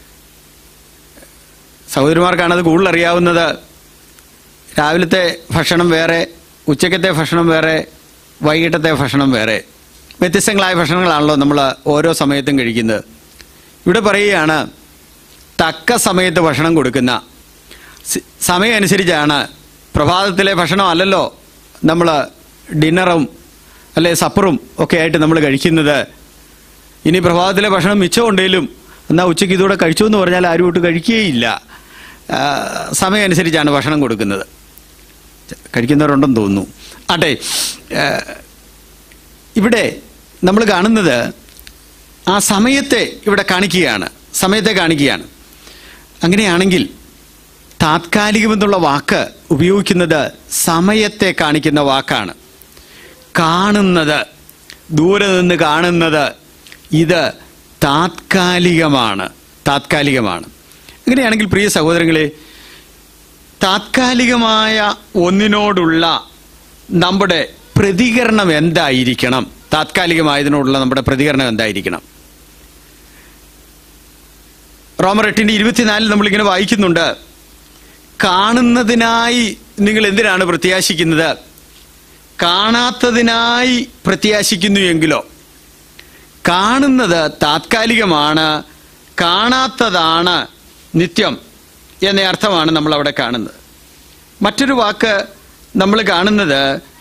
സഹോദരിമാർക്കാണ് അത് കൂടുതൽ അറിയാവുന്നത് രാവിലത്തെ ഭക്ഷണം വേറെ ഉച്ചക്കത്തെ ഭക്ഷണം വേറെ വൈകിട്ടത്തെ ഭക്ഷണം വേറെ വ്യത്യസ്തങ്ങളായ ഭക്ഷണങ്ങളാണല്ലോ നമ്മൾ ഓരോ സമയത്തും കഴിക്കുന്നത് ഇവിടെ പറയുകയാണ് തക്ക സമയത്ത് ഭക്ഷണം കൊടുക്കുന്ന സ- സമയം അനുസരിച്ചാണ് പ്രഭാതത്തിലെ ഭക്ഷണം അല്ലല്ലോ നമ്മൾ ഡിന്നറും അല്ലെ സപ്പറും ഒക്കെ ആയിട്ട് നമ്മൾ കഴിക്കുന്നത് ഇനി പ്രഭാതത്തിലെ ഭക്ഷണം മിച്ചമുണ്ടെങ്കിലും എന്നാൽ ഉച്ചയ്ക്ക് ഇതൂടെ കഴിച്ചു എന്ന് പറഞ്ഞാൽ ആരും ഒട്ട് കഴിക്കുകയില്ല ആ, സമയം അനുസരിച്ചാണ് ഭക്ഷണം കൊടുക്കുന്നത് കഴിക്കുന്നവരുണ്ടെന്ന് തോന്നുന്നു ആട്ടെ ആ, ഇവിടെ നമ്മൾ കാണുന്നത് ആ സമയത്തെ ഇവിടെ കാണിക്കുകയാണ് സമയത്തെ കാണിക്കുകയാണ് അങ്ങനെയാണെങ്കിൽ താത്കാലികമെന്നുള്ള വാക്ക് ഉപയോഗിക്കുന്നത് സമയത്തെ കാണിക്കുന്ന വാക്കാണ് കാണുന്നത് ദൂരെ നിന്ന് കാണുന്നത് ഇത് താത്കാലികമാണ് താത്കാലികമാണ് അങ്ങനെയാണെങ്കിൽ പ്രിയ സഹോദരങ്ങളെ താത്കാലികമായ ഒന്നിനോടുള്ള നമ്മുടെ പ്രതികരണം എന്തായിരിക്കണം താത്കാലികമായതിനോടുള്ള നമ്മുടെ പ്രതികരണം എന്തായിരിക്കണം റോമർ എട്ടിന്റെ ഇരുപത്തിനാലിൽ നമ്മളിങ്ങനെ വായിക്കുന്നുണ്ട് കാണുന്നതിനായി നിങ്ങൾ എന്തിനാണ് പ്രത്യാശിക്കുന്നത് കാണാത്തതിനായി പ്രത്യാശിക്കുന്നു എങ്കിലോ കാണുന്നത് താത്കാലികമാണ് കാണാത്തതാണ് നിത്യം എന്ന അർത്ഥമാണ് നമ്മൾ അവിടെ കാണുന്നത് മറ്റൊരു വാക്ക് നമ്മൾ കാണുന്നത്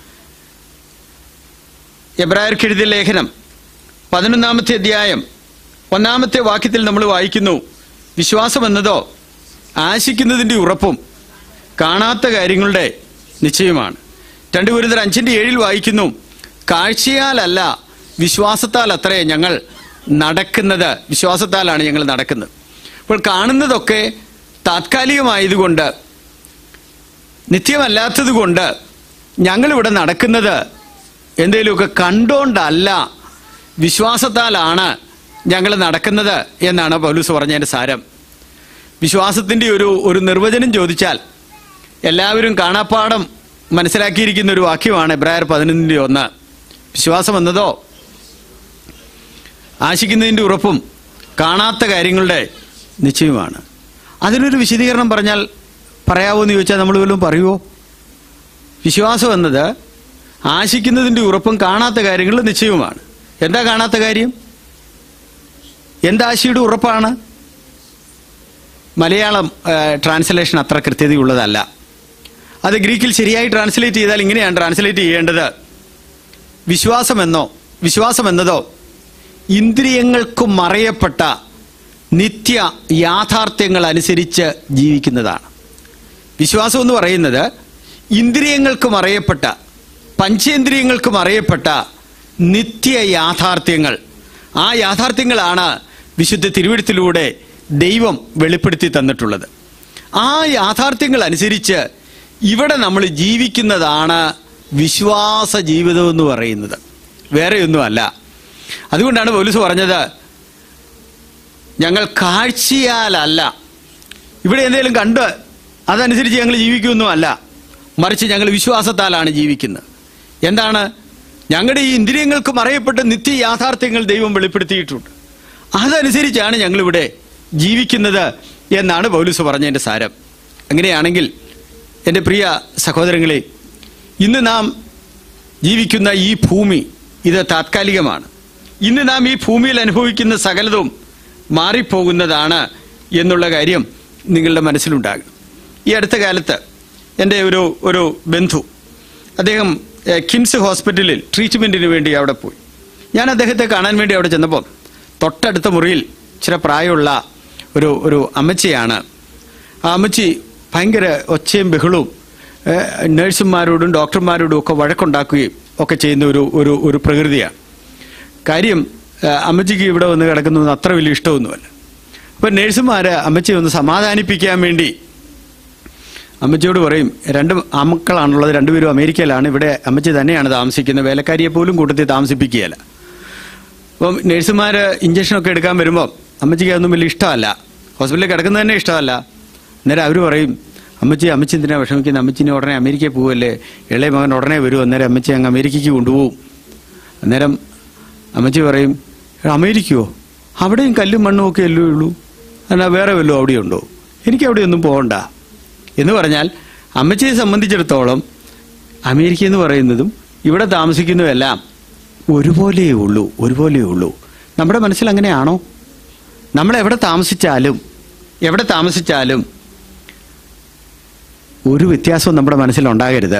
എബ്രായർക്ക് എഴുതിയ ലേഖനം പതിനൊന്നാമത്തെ അധ്യായം ഒന്നാമത്തെ വാക്യത്തിൽ നമ്മൾ വായിക്കുന്നു വിശ്വാസം എന്നതോ ആശിക്കുന്നതിൻ്റെ ഉറപ്പും കാണാത്ത കാര്യങ്ങളുടെ നിശ്ചയമാണ് രണ്ട് ഗുരുതർ അഞ്ചിന്റെ ഏഴിൽ വായിക്കുന്നു കാഴ്ചയാലല്ല വിശ്വാസത്താൽ അത്രേ ഞങ്ങൾ നടക്കുന്നത് വിശ്വാസത്താലാണ് ഞങ്ങൾ നടക്കുന്നത് അപ്പോൾ കാണുന്നതൊക്കെ താത്കാലികമായതുകൊണ്ട് നിത്യമല്ലാത്തത് കൊണ്ട് ഞങ്ങളിവിടെ നടക്കുന്നത് എന്തെങ്കിലുമൊക്കെ കണ്ടോണ്ടല്ല വിശ്വാസത്താലാണ് ഞങ്ങൾ നടക്കുന്നത് എന്നാണ് പൗലൂസ് പറഞ്ഞതിൻ്റെ സാരം വിശ്വാസത്തിൻ്റെ ഒരു ഒരു നിർവചനം ചോദിച്ചാൽ എല്ലാവരും കാണാപ്പാടം മനസ്സിലാക്കിയിരിക്കുന്ന ഒരു വാക്യമാണ് എബ്രായർ പതിനൊന്നിൻ്റെ ഒന്ന് വിശ്വാസം എന്നതോ ആശിക്കുന്നതിൻ്റെ ഉറപ്പും കാണാത്ത കാര്യങ്ങളുടെ നിശ്ചയമാണ് അതിനൊരു വിശദീകരണം പറഞ്ഞാൽ പറയാവോ എന്ന് ചോദിച്ചാൽ നമ്മൾ വല്ലതും പറയുമോ വിശ്വാസം എന്നത് ആശിക്കുന്നതിൻ്റെ ഉറപ്പും കാണാത്ത കാര്യങ്ങളുടെ നിശ്ചയവുമാണ് എന്താ കാണാത്ത കാര്യം എന്താശിയുടെ ഉറപ്പാണ് മലയാളം ട്രാൻസ്ലേഷൻ അത്ര കൃത്യതയുള്ളതല്ല അത് ഗ്രീക്കിൽ ശരിയായി ട്രാൻസ്ലേറ്റ് ചെയ്താൽ ഇങ്ങനെയാണ് ട്രാൻസ്ലേറ്റ് ചെയ്യേണ്ടത് വിശ്വാസമെന്നോ വിശ്വാസമെന്നതോ ഇന്ദ്രിയങ്ങൾക്ക് മറയപ്പെട്ട നിത്യ യാഥാർത്ഥ്യങ്ങൾ അനുസരിച്ച് ജീവിക്കുന്നതാണ് വിശ്വാസം എന്ന് പറയുന്നത് ഇന്ദ്രിയങ്ങൾക്ക് മറയപ്പെട്ട പഞ്ചേന്ദ്രിയങ്ങൾക്ക് മറയപ്പെട്ട നിത്യ യാഥാർത്ഥ്യങ്ങൾ ആ യാഥാർത്ഥ്യങ്ങളാണ് വിശുദ്ധ തിരുവഴുത്തിലൂടെ ദൈവം വെളിപ്പെടുത്തി തന്നിട്ടുള്ളത് ആ യാഥാർത്ഥ്യങ്ങൾ അനുസരിച്ച് ഇവിടെ നമ്മൾ ജീവിക്കുന്നതാണ് വിശ്വാസ ജീവിതം എന്ന് പറയുന്നത് വേറെയൊന്നുമല്ല അതുകൊണ്ടാണ് പോലീസ് പറഞ്ഞത് ഞങ്ങൾ കാഴ്ചയാലല്ല ഇവിടെ എന്തെങ്കിലും കണ്ട് അതനുസരിച്ച് ഞങ്ങൾ ജീവിക്കുമൊന്നുമല്ല മറിച്ച് ഞങ്ങൾ വിശ്വാസത്താലാണ് ജീവിക്കുന്നത് എന്താണ് ഞങ്ങളുടെ ഈ ഇന്ദ്രിയങ്ങൾക്ക് മറയപ്പെട്ട നിത്യ യാഥാർത്ഥ്യങ്ങൾ ദൈവം വെളിപ്പെടുത്തിയിട്ടുണ്ട് അതനുസരിച്ചാണ് ഞങ്ങളിവിടെ ജീവിക്കുന്നത് എന്നാണ് പൗലൂസ് പറഞ്ഞതിൻ്റെ സാരം അങ്ങനെയാണെങ്കിൽ എൻ്റെ പ്രിയ സഹോദരങ്ങളെ ഇന്ന് നാം ജീവിക്കുന്ന ഈ ഭൂമി ഇത് താത്കാലികമാണ് ഇന്ന് നാം ഈ ഭൂമിയിൽ അനുഭവിക്കുന്ന സകലതും മാറിപ്പോകുന്നതാണ് എന്നുള്ള കാര്യം നിങ്ങളുടെ മനസ്സിലുണ്ടാകും ഈ അടുത്ത കാലത്ത് എൻ്റെ ഒരു ഒരു ബന്ധു അദ്ദേഹം ഏഹ്, കിംസ് ഹോസ്പിറ്റലിൽ ട്രീറ്റ്മെൻറ്റിന് വേണ്ടി അവിടെ പോയി ഞാൻ അദ്ദേഹത്തെ കാണാൻ വേണ്ടി അവിടെ ചെന്നപ്പോൾ തൊട്ടടുത്ത മുറിയിൽ ഇച്ചിരി പ്രായമുള്ള ഒരു ഒരു അമ്മച്ചിയാണ് ആ അമ്മച്ചി ഭയങ്കര ഒച്ചയും ബഹളവും ഏഹ്, നഴ്സുമാരോടും ഡോക്ടർമാരോടും ഒക്കെ വഴക്കുണ്ടാക്കുകയും ഒക്കെ ചെയ്യുന്ന ഒരു ഒരു ഒരു പ്രകൃതിയാണ് കാര്യം ആ, അമ്മച്ചിക്ക് ഇവിടെ വന്ന് കിടക്കുന്നത് അത്ര വലിയ ഇഷ്ടമൊന്നുമല്ല അപ്പം നേഴ്സുമാർ അമ്മച്ചിയെ ഒന്ന് സമാധാനിപ്പിക്കാൻ വേണ്ടി അമ്മച്ചിയോട് പറയും രണ്ട് ആമക്കളാണുള്ളത് രണ്ടുപേരും അമേരിക്കയിലാണ് ഇവിടെ അമ്മച്ചി തന്നെയാണ് താമസിക്കുന്നത് വേലക്കാരിയെ പോലും കൂട്ടത്തിൽ താമസിപ്പിക്കുകയല്ല അപ്പം നഴ്സുമാർ ഇഞ്ചക്ഷനൊക്കെ എടുക്കാൻ വരുമ്പോൾ അമ്മച്ചിക്ക് അതൊന്നും വലിയ ഇഷ്ടമല്ല ഹോസ്പിറ്റലിൽ കിടക്കുന്നത് തന്നെ ഇഷ്ടമല്ല അന്നേരം അവർ പറയും അമ്മച്ചി അമ്മച്ചി എന്തിനാ വിഷമിക്കുന്നത് അമ്മച്ചിനെ ഉടനെ അമേരിക്കയിൽ പോവല്ലേ ഇളയ മകൻ ഉടനെ വരും അന്നേരം അമ്മച്ചി അങ്ങ് അമേരിക്കയ്ക്ക് കൊണ്ടുപോകും അന്നേരം അമ്മച്ചി പറയും "എടാ, അമേരിക്കയോ അവിടെയും കല്ലും മണ്ണും ഒക്കെ അല്ലേ ഉള്ളൂ എന്നാൽ വേറെ വല്ലതും അവിടെയുണ്ടോ എനിക്ക് അവിടെയൊന്നും പോകണ്ട എന്ന് പറഞ്ഞാൽ അമ്മച്ചിയെ സംബന്ധിച്ചിടത്തോളം അമേരിക്ക എന്ന് പറയുന്നതും ഇവിടെ താമസിക്കുന്നതെല്ലാം ഒരുപോലെയേ ഉള്ളൂ ഒരുപോലെയേ ഉള്ളൂ നമ്മുടെ മനസ്സിൽ അങ്ങനെയാണോ നമ്മൾ എവിടെ താമസിച്ചാലും എവിടെ താമസിച്ചാലും ഒരു വ്യത്യാസവും നമ്മുടെ മനസ്സിലുണ്ടാകരുത്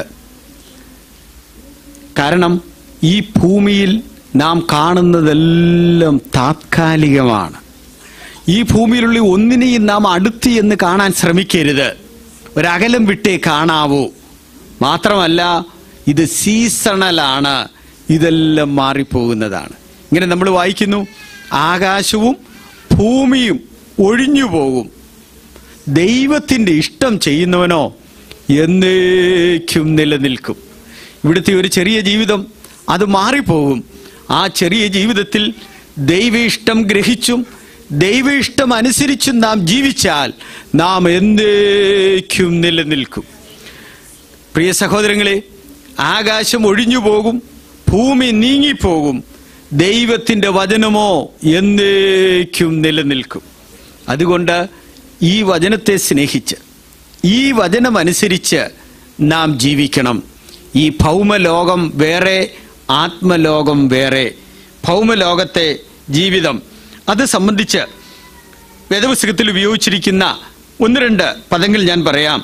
കാരണം ഈ ഭൂമിയിൽ നാം കാണുന്നതെല്ലാം താത്കാലികമാണ് ഈ ഭൂമിയിലുള്ള ഒന്നിനെയും നാം അടുത്ത് എന്ന് കാണാൻ ശ്രമിക്കരുത് ഒരകലം വിട്ടേ കാണാവൂ മാത്രമല്ല ഇത് സീസണലാണ് ഇതെല്ലാം മാറിപ്പോകുന്നതാണ് ഇങ്ങനെ നമ്മൾ വായിക്കുന്നു ആകാശവും ഭൂമിയും ഒഴിഞ്ഞു പോകും ദൈവത്തിൻ്റെ ഇഷ്ടം ചെയ്യുന്നവനോ എന്നേക്കും നിലനിൽക്കും ഇവിടുത്തെ ഒരു ചെറിയ ജീവിതം അത് മാറിപ്പോകും ആ ചെറിയ ജീവിതത്തിൽ ദൈവ ഇഷ്ടം ഗ്രഹിച്ചും ദൈവ ഇഷ്ടം അനുസരിച്ചും നാം ജീവിച്ചാൽ നാം എന്നേക്കും നിലനിൽക്കും പ്രിയ സഹോദരങ്ങളെ ആകാശം ഒഴിഞ്ഞു പോകും ഭൂമി നീങ്ങിപ്പോകും ദൈവത്തിൻ്റെ വചനമോ എന്നേക്കും നിലനിൽക്കും അതുകൊണ്ട് ഈ വചനത്തെ സ്നേഹിച്ച് ഈ വചനമനുസരിച്ച് നാം ജീവിക്കണം ഈ ഭൗമലോകം വേറെ ആത്മലോകം വേറെ ഭൗമലോകത്തെ ജീവിതം അത് സംബന്ധിച്ച് വേദപുസ്തകത്തിൽ ഉപയോഗിച്ചിരിക്കുന്ന ഒന്ന് രണ്ട് പദങ്ങൾ ഞാൻ പറയാം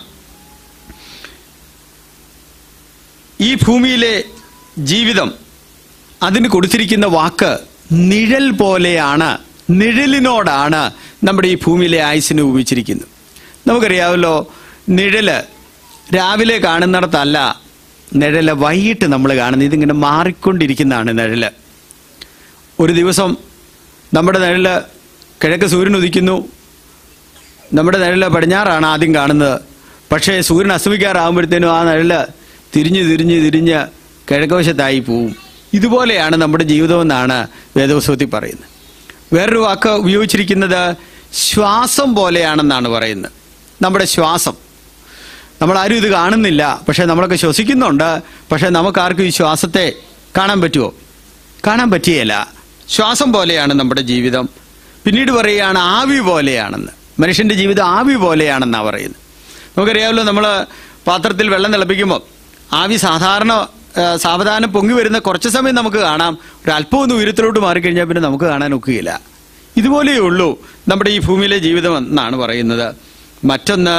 ഈ ഭൂമിയിലെ ജീവിതം അതിന് കൊടുത്തിരിക്കുന്ന വാക്ക് നിഴൽ പോലെയാണ് നിഴലിനോടാണ് നമ്മുടെ ഈ ഭൂമിയിലെ ആയുസിനെ ഉപയോഗിച്ചിരിക്കുന്നത് നമുക്കറിയാമല്ലോ നിഴല് രാവിലെ കാണുന്നിടത്തല്ല നിഴല് വൈകിട്ട് നമ്മൾ കാണുന്നത് ഇതിങ്ങനെ മാറിക്കൊണ്ടിരിക്കുന്നതാണ് നിഴല് ഒരു ദിവസം നമ്മുടെ നിഴല് കിഴക്ക് സൂര്യൻ ഉദിക്കുന്നു നമ്മുടെ നിഴല് പടിഞ്ഞാറാണ് ആദ്യം കാണുന്നത് പക്ഷേ സൂര്യൻ അസ്തമിക്കാറാകുമ്പോഴത്തേനും ആ നിഴല് തിരിഞ്ഞ് തിരിഞ്ഞ് തിരിഞ്ഞ് കിഴക്കുവശത്തായി പോവും ഇതുപോലെയാണ് നമ്മുടെ ജീവിതമെന്നാണ് വേദപുസ്തകത്തിൽ പറയുന്നത് വേറൊരു വാക്ക് ഉപയോഗിച്ചിരിക്കുന്നത് ശ്വാസം പോലെയാണെന്നാണ് പറയുന്നത് നമ്മുടെ ശ്വാസം നമ്മളാരും ഇത് കാണുന്നില്ല പക്ഷെ നമ്മളൊക്കെ ശ്വസിക്കുന്നുണ്ട് പക്ഷെ നമുക്കാർക്കും ഈ ശ്വാസത്തെ കാണാൻ പറ്റുമോ കാണാൻ പറ്റിയല്ല ശ്വാസം പോലെയാണ് നമ്മുടെ ജീവിതം പിന്നീട് പറയുകയാണ് ആവി പോലെയാണെന്ന് മനുഷ്യന്റെ ജീവിതം ആവി പോലെയാണെന്നാണ് പറയുന്നത് നമുക്കറിയാമല്ലോ നമ്മൾ പാത്രത്തിൽ വെള്ളം തിളപ്പിക്കുമ്പോൾ ആവി സാധാരണ ആ, സാവധാനം പൊങ്ങി വരുന്ന കുറച്ച് സമയം നമുക്ക് കാണാം ഒരു അല്പം ഒന്ന് ഉയരത്തിലോട്ട് മാറിക്കഴിഞ്ഞാൽ പിന്നെ നമുക്ക് കാണാൻ ഒക്കുകയില്ല ഇതുപോലെയേ ഉള്ളൂ നമ്മുടെ ഈ ഭൂമിയിലെ ജീവിതം എന്നാണ് പറയുന്നത് മറ്റൊന്ന്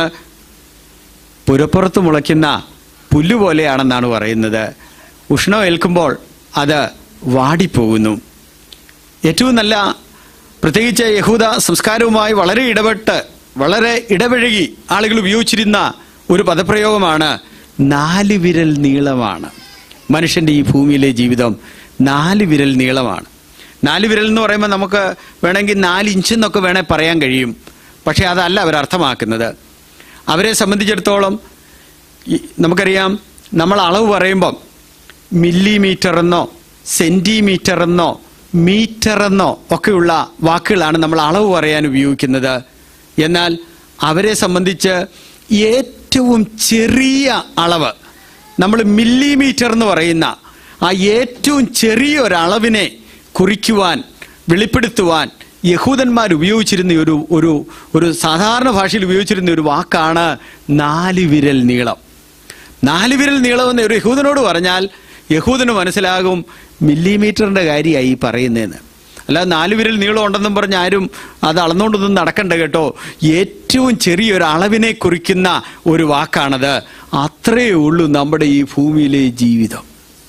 പുരപ്പുറത്ത് മുളയ്ക്കുന്ന പുല്ല് പോലെയാണെന്നാണ് പറയുന്നത് ഉഷ്ണം ഏൽക്കുമ്പോൾ അത് വാടിപ്പോകുന്നു ഏറ്റവും നല്ല പ്രത്യേകിച്ച് യഹൂദ സംസ്കാരവുമായി വളരെ ഇടപെട്ട് വളരെ ഇടപഴകി ആളുകൾ ഉപയോഗിച്ചിരുന്ന ഒരു പദപ്രയോഗമാണ് നാല് വിരൽ നീളമാണ് മനുഷ്യന്റെ ഈ ഭൂമിയിലെ ജീവിതം നാല് വിരൽ നീളമാണ് നാല് വിരൽ എന്ന് പറയുമ്പോൾ നമുക്ക് വേണമെങ്കിൽ നാല് ഇഞ്ച് എന്നൊക്കെ വേണേൽ പറയാൻ കഴിയും പക്ഷേ അതല്ല അവർ അർത്ഥമാക്കുന്നത് അവരെ സംബന്ധിച്ചിടത്തോളം ഈ നമുക്കറിയാം നമ്മൾ അളവ് പറയുമ്പം മില്ലിമീറ്റർ എന്നോ സെന്റിമീറ്റർ എന്നോ മീറ്റർ എന്നോ ഒക്കെയുള്ള വാക്കുകളാണ് നമ്മൾ അളവ് പറയാൻ ഉപയോഗിക്കുന്നത് എന്നാൽ അവരെ സംബന്ധിച്ച് ഏറ്റവും ചെറിയ അളവ് നമ്മൾ മില്ലിമീറ്റർ എന്ന് പറയുന്ന ആ ഏറ്റവും ചെറിയ ഒരളവിനെ കുറിക്കുവാൻ വെളിപ്പെടുത്തുവാൻ യഹൂദന്മാർ ഉപയോഗിച്ചിരുന്ന ഒരു ഒരു ഒരു സാധാരണ ഭാഷയിൽ ഉപയോഗിച്ചിരുന്ന ഒരു വാക്കാണ് നാല് വിരൽ നീളം നാല് വിരൽ നീളമെന്ന് ഒരു യഹൂദനോട് പറഞ്ഞാൽ യഹൂദന് മനസ്സിലാകും മില്ലിമീറ്ററിന്റെ കാര്യമായി ഈ പറയുന്നതെന്ന് അല്ലാതെ നാല് വിരൽ നീളം ഉണ്ടെന്നും പറഞ്ഞ് ആരും അത് അളന്നുകൊണ്ടൊന്നും നടക്കണ്ട കേട്ടോ ഏറ്റവും ചെറിയൊരു അളവിനെ കുറിക്കുന്ന ഒരു വാക്കാണത് അത്രയേ ഉള്ളൂ നമ്മുടെ ഈ ഭൂമിയിലെ ജീവിതം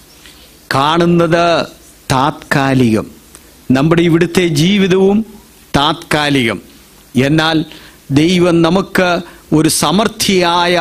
കാണുന്നത് താത്കാലികം നമ്മുടെ ഇവിടുത്തെ ജീവിതവും താത്കാലികം എന്നാൽ ദൈവം നമുക്ക് ഒരു സമർത്ഥിയായ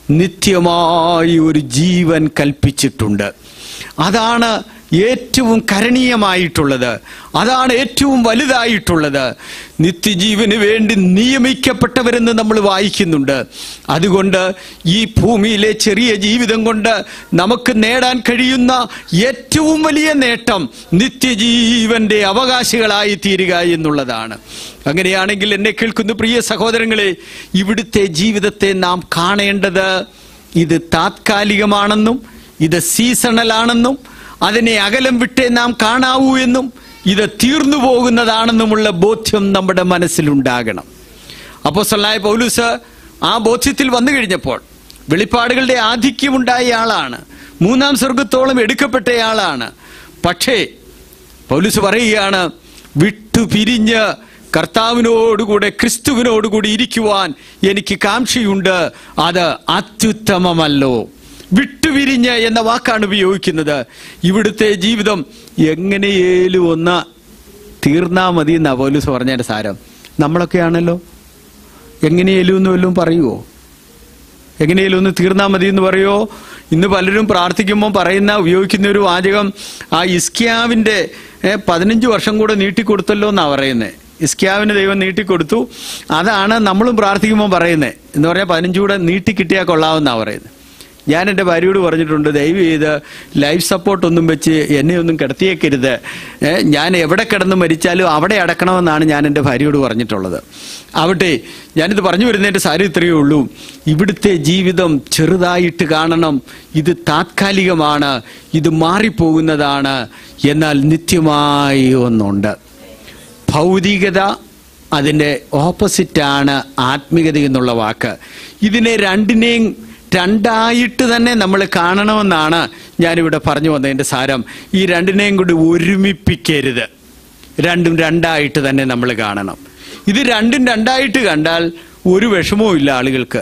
നിത്യമായ ഒരു ജീവൻ കൽപ്പിച്ചിട്ടുണ്ട് അതാണ് ഏറ്റവും കരണീയമായിട്ടുള്ളത് അതാണ് ഏറ്റവും വലുതായിട്ടുള്ളത് നിത്യജീവന് വേണ്ടി നിയമിക്കപ്പെട്ടവരെന്ന് നമ്മൾ വായിക്കുന്നുണ്ട് അതുകൊണ്ട് ഈ ഭൂമിയിലെ ചെറിയ ജീവിതം കൊണ്ട് നമുക്ക് നേടാൻ കഴിയുന്ന ഏറ്റവും വലിയ നേട്ടം നിത്യജീവന്റെ അവകാശികളായി തീരുക എന്നുള്ളതാണ് അങ്ങനെയാണെങ്കിൽ എന്നെ കേൾക്കുന്ന പ്രിയ സഹോദരങ്ങളെ ഇവിടുത്തെ ജീവിതത്തെ നാം കാണേണ്ടത് ഇത് താത്കാലികമാണെന്നും ഇത് സീസണലാണെന്നും അതിനെ അകലം വിട്ടേ നാം കാണാവൂ എന്നും ഇത് തീർന്നു പോകുന്നതാണെന്നുമുള്ള ബോധ്യം നമ്മുടെ മനസ്സിലുണ്ടാകണം അപ്പോസ്തലനായ പൗലൂസ് ആ ബോധ്യത്തിൽ വന്നു കഴിഞ്ഞപ്പോൾ വെളിപ്പാടുകളുടെ ആധിക്യമുണ്ടായ ആളാണ് മൂന്നാം സ്വർഗത്തോളം എടുക്കപ്പെട്ടയാളാണ് പക്ഷേ പൗലൂസ് പറയുകയാണ് വിട്ടുപിരിഞ്ഞ് കർത്താവിനോടുകൂടെ ക്രിസ്തുവിനോടുകൂടി ഇരിക്കുവാൻ എനിക്ക് കാംക്ഷയുണ്ട് അത് അത്യുത്തമമല്ലോ വിട്ടുപിരിഞ്ഞ് എന്ന വാക്കാണ് ഉപയോഗിക്കുന്നത് ഇവിടുത്തെ ജീവിതം എങ്ങനെയേലും ഒന്ന് തീർന്നാ മതി എന്നാ പോലീസ് പറഞ്ഞതിന്റെ സാരം നമ്മളൊക്കെ ആണല്ലോ എങ്ങനെയേലും എന്ന് വല്ലതും പറയുവോ എങ്ങനെയും ഒന്ന് തീർന്നാൽ മതി എന്ന് പറയോ ഇന്ന് പലരും പ്രാർത്ഥിക്കുമ്പോൾ പറയുന്ന ഉപയോഗിക്കുന്ന ഒരു വാചകം ആ ഇസ്കിയാവിന്റെ ഏ, പതിനഞ്ച് വർഷം കൂടെ നീട്ടിക്കൊടുത്തല്ലോ എന്നാ പറയുന്നത് ഇസ്കിയാവിന് ദൈവം നീട്ടിക്കൊടുത്തു അതാണ് നമ്മളും പ്രാർത്ഥിക്കുമ്പോൾ പറയുന്നത് എന്ന് പറഞ്ഞാൽ പതിനഞ്ച് കൂടെ നീട്ടിക്കിട്ടിയാൽ കൊള്ളാമെന്നാ പറയുന്നത് ഞാൻ എൻ്റെ ഭാര്യയോട് പറഞ്ഞിട്ടുണ്ട് ദയവ് ചെയ്ത് ലൈഫ് സപ്പോർട്ട് ഒന്നും വെച്ച് എന്നെ ഒന്നും കിടത്തിയേക്കരുത് ഏ, ഞാൻ എവിടെ കിടന്ന് മരിച്ചാലും അവിടെ അടക്കണമെന്നാണ് ഞാൻ എൻ്റെ ഭാര്യയോട് പറഞ്ഞിട്ടുള്ളത് ആവട്ടെ ഞാനിത് പറഞ്ഞു വരുന്നതിൻ്റെ സാരം ഇത്രയേ ഉള്ളൂ ഇവിടുത്തെ ജീവിതം ചെറുതായിട്ട് കാണണം ഇത് താത്കാലികമാണ് ഇത് മാറിപ്പോകുന്നതാണ് എന്നാൽ നിത്യമായി ഒന്നുണ്ട് ഭൗതികത അതിൻ്റെ ഓപ്പോസിറ്റാണ് ആത്മീയത എന്നുള്ള വാക്ക് ഇതിനെ രണ്ടിനെയും രണ്ടായിട്ട് തന്നെ നമ്മൾ കാണണമെന്നാണ് ഞാനിവിടെ പറഞ്ഞു വന്നതിൻ്റെ സാരം ഈ രണ്ടിനെയും കൂടി ഒരുമിപ്പിക്കരുത് രണ്ടും രണ്ടായിട്ട് തന്നെ നമ്മൾ കാണണം ഇത് രണ്ടും രണ്ടായിട്ട് കണ്ടാൽ ഒരു വിഷമവും ഇല്ല ആളുകൾക്ക്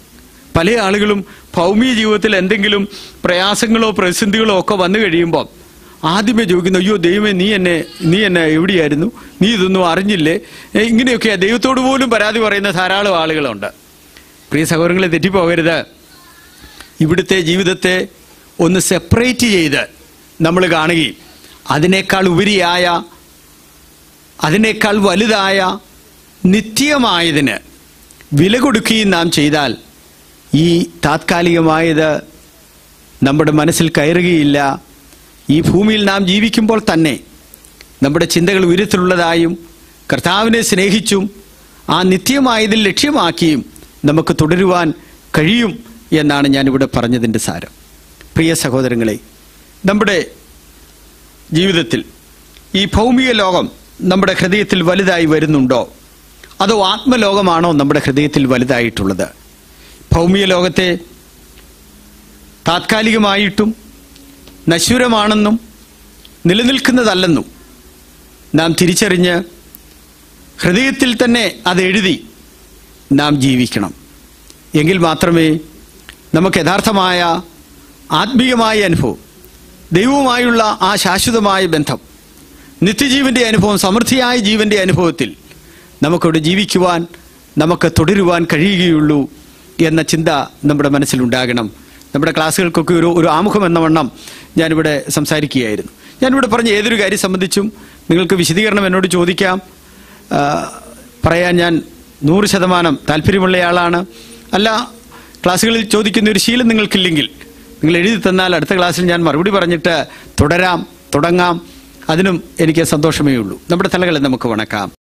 പല ആളുകളും ഭൗമിക ജീവിതത്തിൽ എന്തെങ്കിലും പ്രയാസങ്ങളോ പ്രതിസന്ധികളോ ഒക്കെ വന്നു കഴിയുമ്പോൾ ആദ്യമേ ചോദിക്കുന്നു അയ്യോ ദൈവമേ നീ എന്നെ നീ എന്നെ എവിടെയായിരുന്നു നീ ഇതൊന്നും അറിഞ്ഞില്ലേ ഏ, ഇങ്ങനെയൊക്കെ ദൈവത്തോട് പോലും പരാതി പറയുന്ന ധാരാളം ആളുകളുണ്ട് പ്രിയ സഹോദരങ്ങളെ തെറ്റിപ്പോകരുത് ഇവിടുത്തെ ജീവിതത്തെ ഒന്ന് സെപ്പറേറ്റ് ചെയ്ത് നമ്മൾ കാണുകയും അതിനേക്കാൾ ഉപരിയായ അതിനേക്കാൾ വലുതായ നിത്യമായതിന് വില കൊടുക്കുകയും നാം ചെയ്താൽ ഈ താത്കാലികമായത് നമ്മുടെ മനസ്സിൽ കയറുകയില്ല ഈ ഭൂമിയിൽ നാം ജീവിക്കുമ്പോൾ തന്നെ നമ്മുടെ ചിന്തകൾ ഉയരത്തിലുള്ളതായും കർത്താവിനെ സ്നേഹിച്ചും ആ നിത്യമായതിൽ ലക്ഷ്യമാക്കിയും നമുക്ക് തുടരുവാൻ കഴിയും എന്നാണ് ഞാനിവിടെ പറഞ്ഞതിൻ്റെ സാരം പ്രിയ സഹോദരങ്ങളെ നമ്മുടെ ജീവിതത്തിൽ ഈ ഭൗമിക ലോകം നമ്മുടെ ഹൃദയത്തിൽ വലുതായി വരുന്നുണ്ടോ അതോ ആത്മലോകമാണോ നമ്മുടെ ഹൃദയത്തിൽ വലുതായിട്ടുള്ളത് ഭൗമിക ലോകത്തെ താത്കാലികമായിട്ടും നശ്വരമാണെന്നും നിലനിൽക്കുന്നതല്ലെന്നും നാം തിരിച്ചറിഞ്ഞ് ഹൃദയത്തിൽ തന്നെ അത് എഴുതി നാം ജീവിക്കണം എങ്കിൽ മാത്രമേ നമുക്ക് യഥാർത്ഥമായ ആത്മീയമായ അനുഭവം ദൈവവുമായുള്ള ആ ശാശ്വതമായ ബന്ധം നിത്യജീവന്റെ അനുഭവം സമൃദ്ധിയായ ജീവന്റെ അനുഭവത്തിൽ നമുക്കവിടെ ജീവിക്കുവാൻ നമുക്ക് തുടരുവാൻ കഴിയുകയുള്ളൂ എന്ന ചിന്ത നമ്മുടെ മനസ്സിലുണ്ടാകണം നമ്മുടെ ക്ലാസ്സുകൾക്കൊക്കെ ഒരു ഒരു ആമുഖം എന്ന വണ്ണം ഞാനിവിടെ സംസാരിക്കുകയായിരുന്നു ഞാനിവിടെ പറഞ്ഞ ഏതൊരു കാര്യം സംബന്ധിച്ചും നിങ്ങൾക്ക് വിശദീകരണം എന്നോട് ചോദിക്കാം ആ, പറയാൻ ഞാൻ നൂറ് ശതമാനം താല്പര്യമുള്ളയാളാണ് അല്ല ക്ലാസ്സുകളിൽ ചോദിക്കുന്ന ഒരു ശീലം നിങ്ങൾക്കില്ലെങ്കിൽ നിങ്ങൾ എഴുതി തന്നാൽ അടുത്ത ക്ലാസ്സിൽ ഞാൻ മറുപടി പറഞ്ഞിട്ട് തുടരാം തുടങ്ങാം അതിനും എനിക്ക് സന്തോഷമേ ഉള്ളൂ നമ്മുടെ തലകളെ നമുക്ക് വണക്കാം